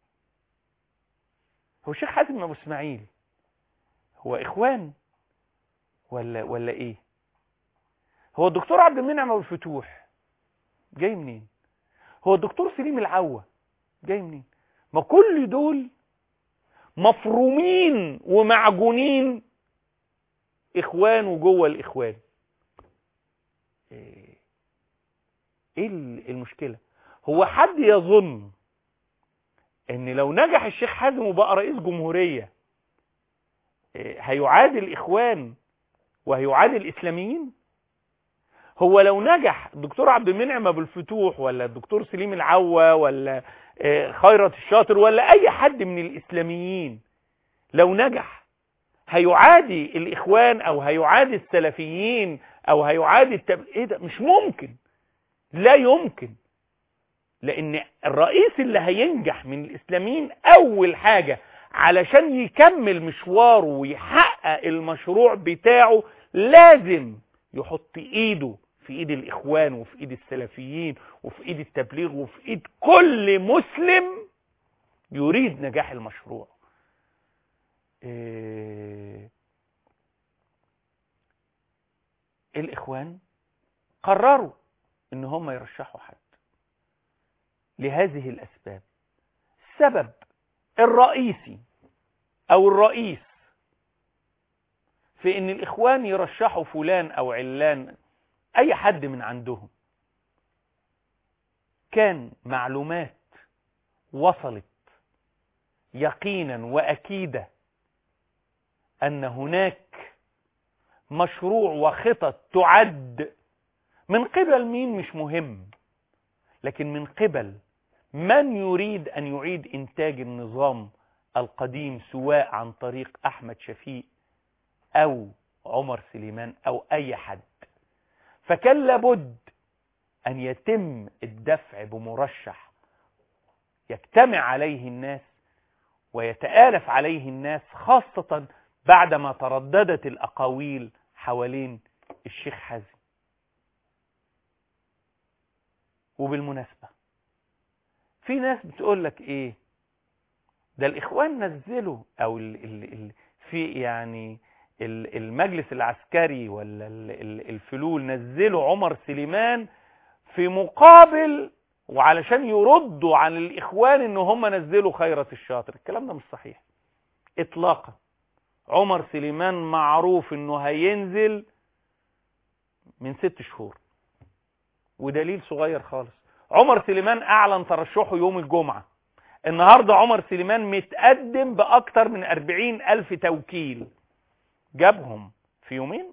هو الشيخ حازم ابو اسماعيل هو اخوان ولا ولا ايه هو الدكتور عبد المنعم ابو الفتوح جاي منين هو الدكتور سليم العوة جاي منين ما كل دول مفرومين ومعجونين اخوان وجوه الاخوان ايه المشكلة هو حد يظن ان لو نجح الشيخ حازم وبقى رئيس جمهورية هيعادل الاخوان وهيعادل الاسلاميين هو لو نجح الدكتور عبد المنعم ابو الفتوح ولا الدكتور سليم العوة ولا خيرت الشاطر ولا اي حد من الاسلاميين لو نجح هيعادي الاخوان او هيعادي السلفيين او هيعادي التب... ايه ده مش ممكن لا يمكن لان الرئيس اللي هينجح من الاسلاميين اول حاجة علشان يكمل مشواره ويحقق المشروع بتاعه لازم يحط ايده في ايد الاخوان وفي ايد السلفيين وفي ايد التبليغ وفي ايد كل مسلم يريد نجاح المشروع إيه الاخوان قرروا ان هم يرشحوا حد لهذه الاسباب السبب الرئيسي او الرئيس في ان الاخوان يرشحوا فلان او علان اي حد من عندهم كان معلومات وصلت يقينا واكيدا ان هناك مشروع وخطط تعد من قبل مين مش مهم لكن من قبل من يريد ان يعيد انتاج النظام القديم سواء عن طريق احمد شفيق او عمر سليمان او اي حد فكان لابد ان يتم الدفع بمرشح يجتمع عليه الناس ويتآلف عليه الناس خاصة بعدما ترددت الاقاويل حوالين الشيخ حازم وبالمناسبة في ناس بتقول لك ايه ده الاخوان نزلوا او ال ال ال في يعني المجلس العسكري ولا الفلول نزلوا عمر سليمان في مقابل وعلشان يردوا عن الاخوان ان هم نزلوا خيرة الشاطر الكلام ده مش صحيح اطلاقا عمر سليمان معروف انه هينزل من ست شهور ودليل صغير خالص عمر سليمان اعلن ترشحه يوم الجمعة النهاردة عمر سليمان متقدم باكتر من اربعين الف توكيل جابهم في يومين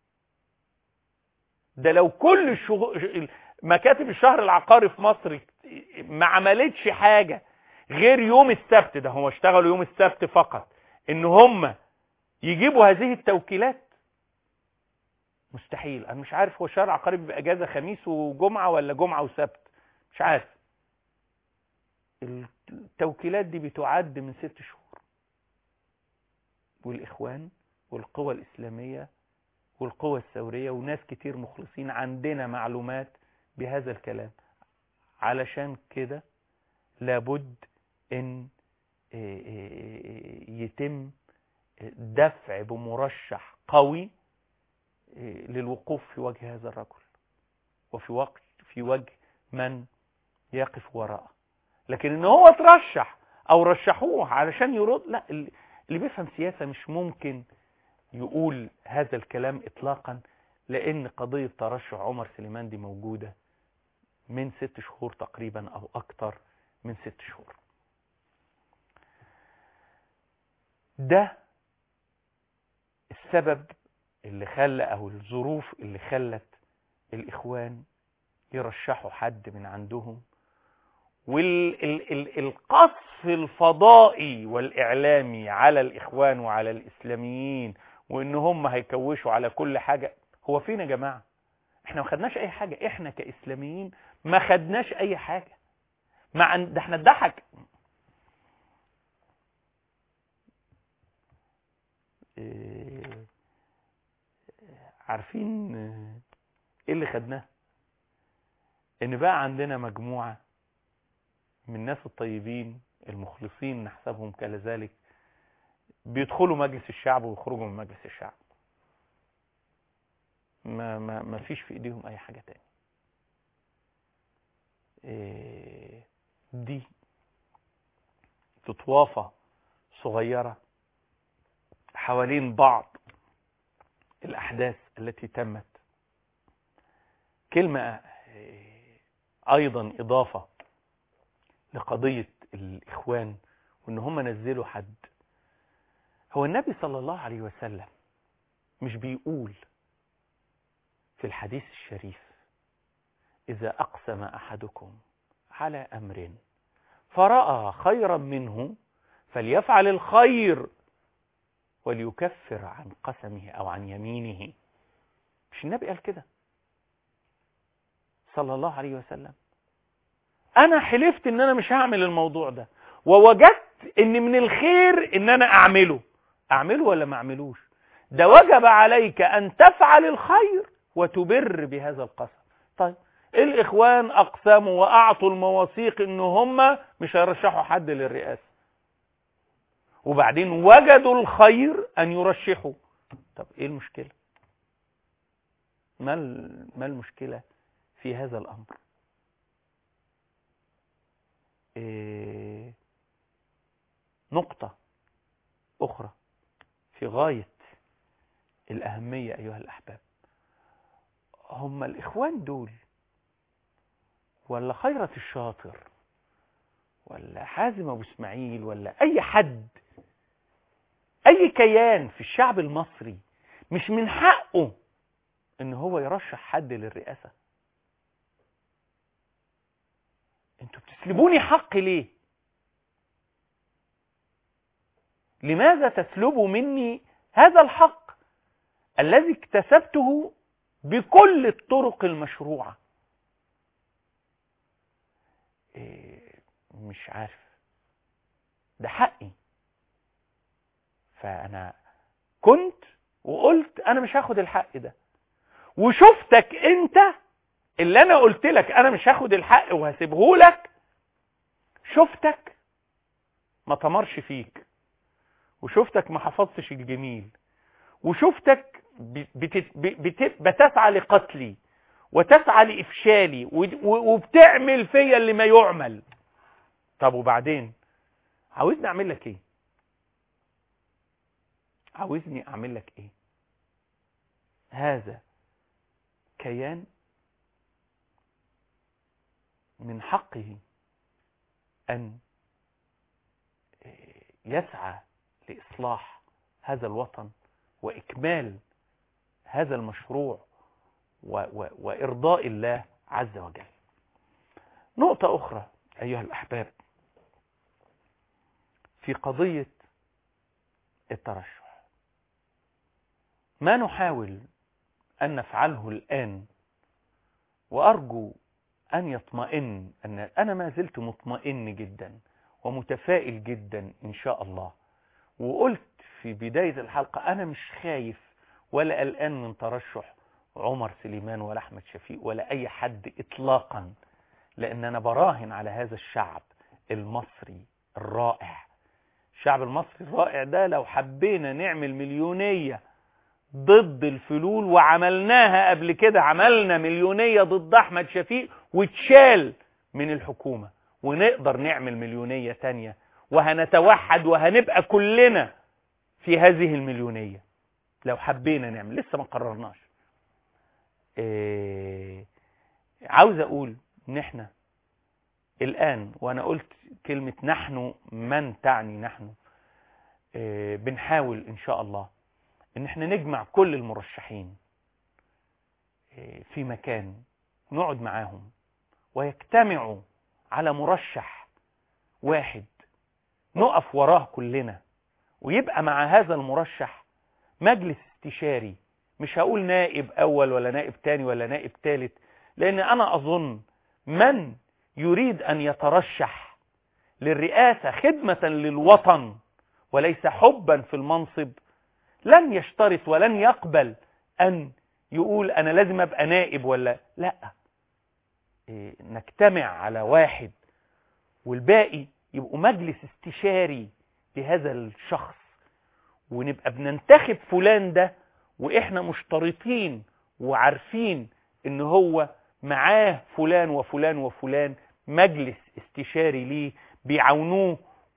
ده لو كل الشغل مكاتب الشهر العقاري في مصر ما عملتش حاجة غير يوم السبت ده هو اشتغلوا يوم السبت فقط ان هم يجيبوا هذه التوكيلات مستحيل انا مش عارف هو الشهر العقاري بيبقى اجازه خميس وجمعه ولا جمعه وسبت مش عارف التوكيلات دي بتعد من ست شهور والاخوان والقوى الاسلاميه والقوى الثوريه وناس كتير مخلصين عندنا معلومات بهذا الكلام علشان كده لابد ان يتم دفع بمرشح قوي للوقوف في وجه هذا الرجل وفي وقت في وجه من يقف وراءه لكن ان هو ترشح او رشحوه علشان يرد لا اللي بيفهم سياسة مش ممكن يقول هذا الكلام اطلاقا لان قضية ترشح عمر سليمان دي موجودة من ست شهور تقريبا او اكتر من ست شهور ده السبب اللي خلى او الظروف اللي خلت الاخوان يرشحوا حد من عندهم والقصف الفضائي والاعلامي على الاخوان وعلى الاسلاميين وان هم هيكوشوا على كل حاجة هو فين يا جماعة احنا ما خدناش اي حاجة احنا كاسلاميين ما خدناش اي حاجة مع ده احنا اتضحك إيه عارفين ايه اللي خدناه ان بقى عندنا مجموعة من الناس الطيبين المخلصين نحسبهم كذلك بيدخلوا مجلس الشعب ويخرجوا من مجلس الشعب ما ما ما فيش في ايديهم اي حاجة تاني إيه دي تطوافة صغيرة حوالين بعض الأحداث التي تمت كلمة أيضا إضافة لقضية الإخوان وإن هم نزلوا حد هو النبي صلى الله عليه وسلم مش بيقول في الحديث الشريف إذا أقسم أحدكم على أمر فرأى خيرا منه فليفعل الخير وليكفر عن قسمه أو عن يمينه مش النبي قال كده صلى الله عليه وسلم أنا حلفت إن أنا مش هعمل الموضوع ده ووجدت إن من الخير إن أنا أعمله أعمله ولا ما أعملوش ده وجب عليك أن تفعل الخير وتبر بهذا القسم طيب الإخوان أقسموا وأعطوا المواثيق إن هم مش هيرشحوا حد للرئاسة وبعدين وجدوا الخير أن يرشحوا طب إيه المشكلة ما ما المشكلة في هذا الأمر إيه نقطة أخرى في غاية الأهمية أيها الأحباب هم الإخوان دول ولا خيرة الشاطر ولا حازم أبو إسماعيل ولا أي حد أي كيان في الشعب المصري مش من حقه إن هو يرشح حد للرئاسة انتوا بتسلبوني حقي ليه لماذا تسلبوا مني هذا الحق الذي اكتسبته بكل الطرق المشروعة إيه مش عارف ده حقي فأنا كنت وقلت أنا مش هاخد الحق ده وشفتك أنت اللي أنا قلت لك أنا مش هاخد الحق وهسيبه لك شفتك ما تمرش فيك وشفتك ما حفظتش الجميل وشفتك بتت... بت... بتسعى لقتلي وتسعى لإفشالي وبتعمل فيا اللي ما يعمل طب وبعدين عاوزني أعمل لك إيه عاوزني أعمل لك إيه هذا كيان من حقه أن يسعى لإصلاح هذا الوطن وإكمال هذا المشروع و و وإرضاء الله عز وجل نقطة أخرى أيها الأحباب في قضية الترشح ما نحاول أن نفعله الآن وأرجو أن يطمئن أن أنا ما زلت مطمئن جدا ومتفائل جدا إن شاء الله وقلت في بداية الحلقة أنا مش خايف ولا قلقان من ترشح عمر سليمان ولا أحمد شفيق ولا أي حد إطلاقا لان انا براهن على هذا الشعب المصري الرائع الشعب المصري الرائع ده لو حبينا نعمل مليونية ضد الفلول وعملناها قبل كده عملنا مليونية ضد احمد شفيق واتشال من الحكومة ونقدر نعمل مليونية تانية وهنتوحد وهنبقى كلنا في هذه المليونية لو حبينا نعمل لسه ما قررناش إيه عاوز اقول ان احنا الان وانا قلت كلمة نحن من تعني نحن إيه بنحاول ان شاء الله ان احنا نجمع كل المرشحين إيه في مكان نقعد معاهم ويجتمعوا على مرشح واحد نقف وراه كلنا ويبقى مع هذا المرشح مجلس استشاري مش هقول نائب اول ولا نائب تاني ولا نائب تالت لان انا اظن من يريد ان يترشح للرئاسة خدمة للوطن وليس حبا في المنصب لن يشترط ولن يقبل ان يقول انا لازم ابقى نائب ولا لا إيه نجتمع على واحد والباقي يبقوا مجلس استشاري لهذا الشخص ونبقى بننتخب فلان ده واحنا مشترطين وعارفين ان هو معاه فلان وفلان وفلان مجلس استشاري ليه بيعاونوه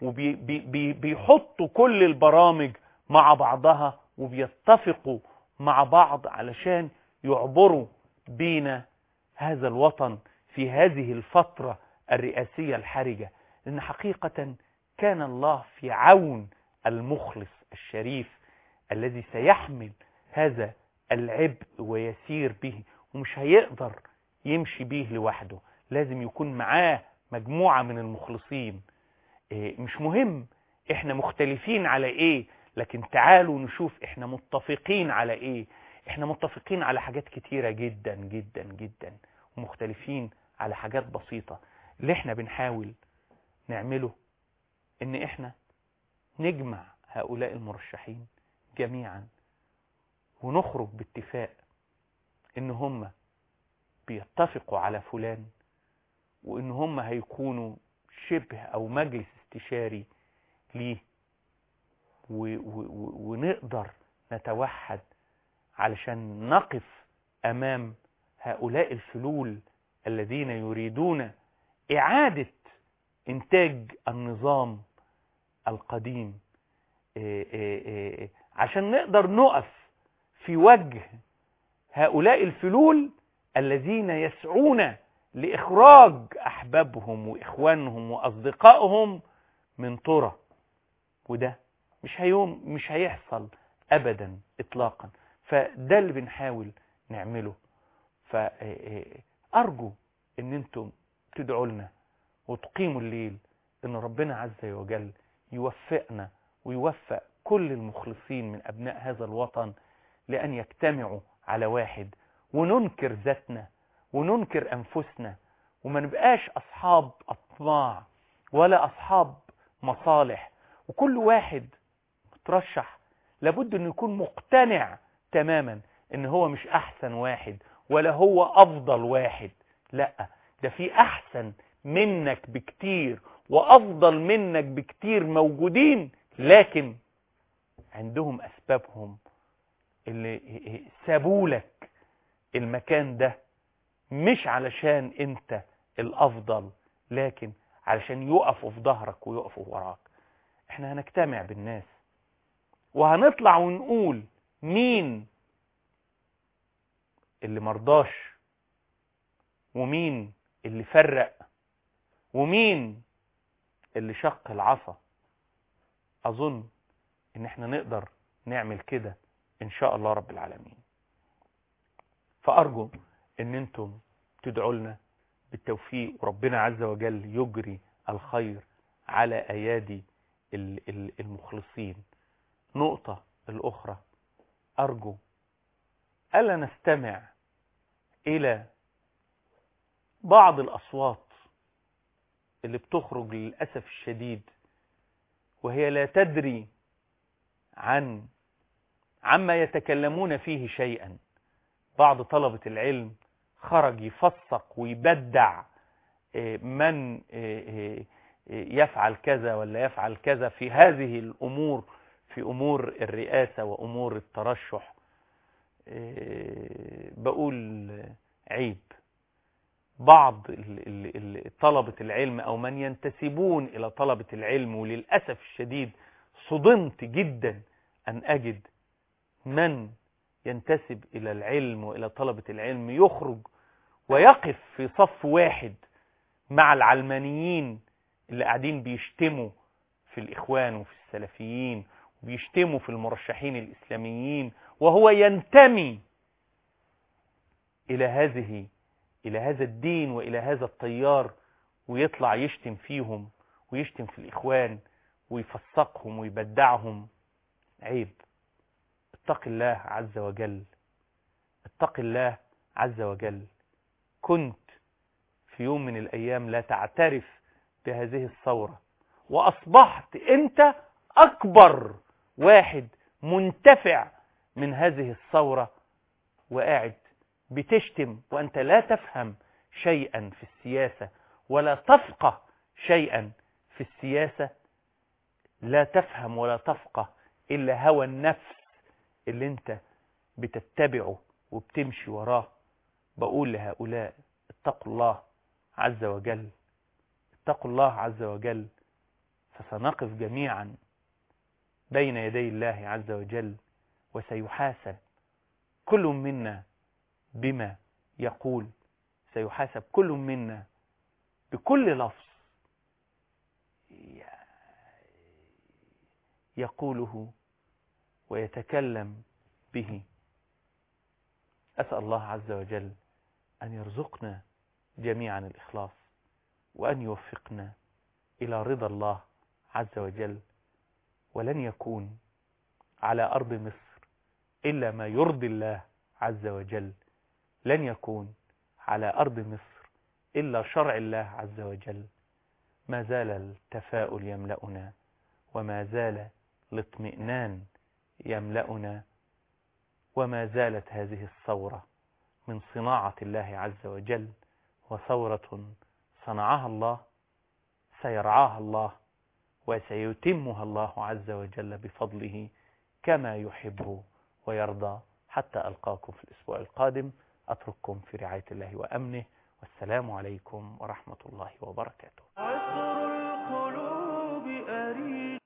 وبيحطوا كل البرامج مع بعضها وبيتفقوا مع بعض علشان يعبروا بين هذا الوطن في هذه الفترة الرئاسية الحرجة لأن حقيقة كان الله في عون المخلص الشريف الذي سيحمل هذا العبء ويسير به ومش هيقدر يمشي به لوحده لازم يكون معاه مجموعة من المخلصين إيه مش مهم احنا مختلفين على ايه لكن تعالوا نشوف احنا متفقين على ايه احنا متفقين على حاجات كتيرة جدا جدا جدا ومختلفين على حاجات بسيطة اللي احنا بنحاول نعمله ان احنا نجمع هؤلاء المرشحين جميعا ونخرج باتفاق ان هم بيتفقوا على فلان وان هم هيكونوا شبه او مجلس استشاري ليه ونقدر نتوحد علشان نقف امام هؤلاء الفلول الذين يريدون اعادة انتاج النظام القديم إيه إيه إيه عشان نقدر نقف في وجه هؤلاء الفلول الذين يسعون لإخراج أحبابهم وإخوانهم وأصدقائهم من طرة وده مش هيوم مش هيحصل أبدا إطلاقا فده اللي بنحاول نعمله فأرجو أن أنتم تدعوا لنا وتقيموا الليل أن ربنا عز وجل يوفقنا ويوفق كل المخلصين من أبناء هذا الوطن لأن يجتمعوا على واحد وننكر ذاتنا وننكر أنفسنا وما نبقاش أصحاب أطماع ولا أصحاب مصالح وكل واحد مترشح لابد أنه يكون مقتنع تماما أن هو مش أحسن واحد ولا هو أفضل واحد لا ده في أحسن منك بكتير وأفضل منك بكتير موجودين لكن عندهم أسبابهم اللي سابولك المكان ده مش علشان انت الافضل لكن علشان يقفوا في ظهرك ويقفوا وراك احنا هنجتمع بالناس وهنطلع ونقول مين اللي مرضاش ومين اللي فرق ومين اللي شق العصا اظن ان احنا نقدر نعمل كده ان شاء الله رب العالمين فارجو ان انتم تدعوا لنا بالتوفيق وربنا عز وجل يجري الخير على ايادي المخلصين نقطة الاخرى ارجو الا نستمع الى بعض الاصوات اللي بتخرج للأسف الشديد وهي لا تدري عن عما يتكلمون فيه شيئا بعض طلبة العلم خرج يفسق ويبدع من يفعل كذا ولا يفعل كذا في هذه الأمور في أمور الرئاسة وأمور الترشح بقول عيب بعض طلبة العلم أو من ينتسبون إلى طلبة العلم وللأسف الشديد صدمت جدا أن أجد من ينتسب إلى العلم وإلى طلبة العلم يخرج ويقف في صف واحد مع العلمانيين اللي قاعدين بيشتموا في الإخوان وفي السلفيين وبيشتموا في المرشحين الإسلاميين وهو ينتمي إلى هذه إلى هذا الدين وإلى هذا التيار ويطلع يشتم فيهم ويشتم في الإخوان ويفسقهم ويبدعهم عيب اتق الله عز وجل اتق الله عز وجل كنت في يوم من الأيام لا تعترف بهذه الثورة وأصبحت أنت أكبر واحد منتفع من هذه الثورة وقاعد بتشتم وأنت لا تفهم شيئا في السياسة ولا تفقه شيئا في السياسة لا تفهم ولا تفقه إلا هوى النفس اللي انت بتتبعه وبتمشي وراه بقول لهؤلاء اتقوا الله عز وجل اتقوا الله عز وجل فسنقف جميعا بين يدي الله عز وجل وسيحاسب كل منا بما يقول سيحاسب كل منا بكل لفظ يقوله ويتكلم به أسأل الله عز وجل أن يرزقنا جميعا الإخلاص وأن يوفقنا إلى رضا الله عز وجل ولن يكون على أرض مصر إلا ما يرضي الله عز وجل لن يكون على أرض مصر إلا شرع الله عز وجل ما زال التفاؤل يملأنا وما زال الاطمئنان يملأنا وما زالت هذه الثورة من صناعة الله عز وجل وثورة صنعها الله سيرعاها الله وسيتمها الله عز وجل بفضله كما يحب ويرضى حتى ألقاكم في الأسبوع القادم أترككم في رعاية الله وأمنه والسلام عليكم ورحمة الله وبركاته عطر القلوب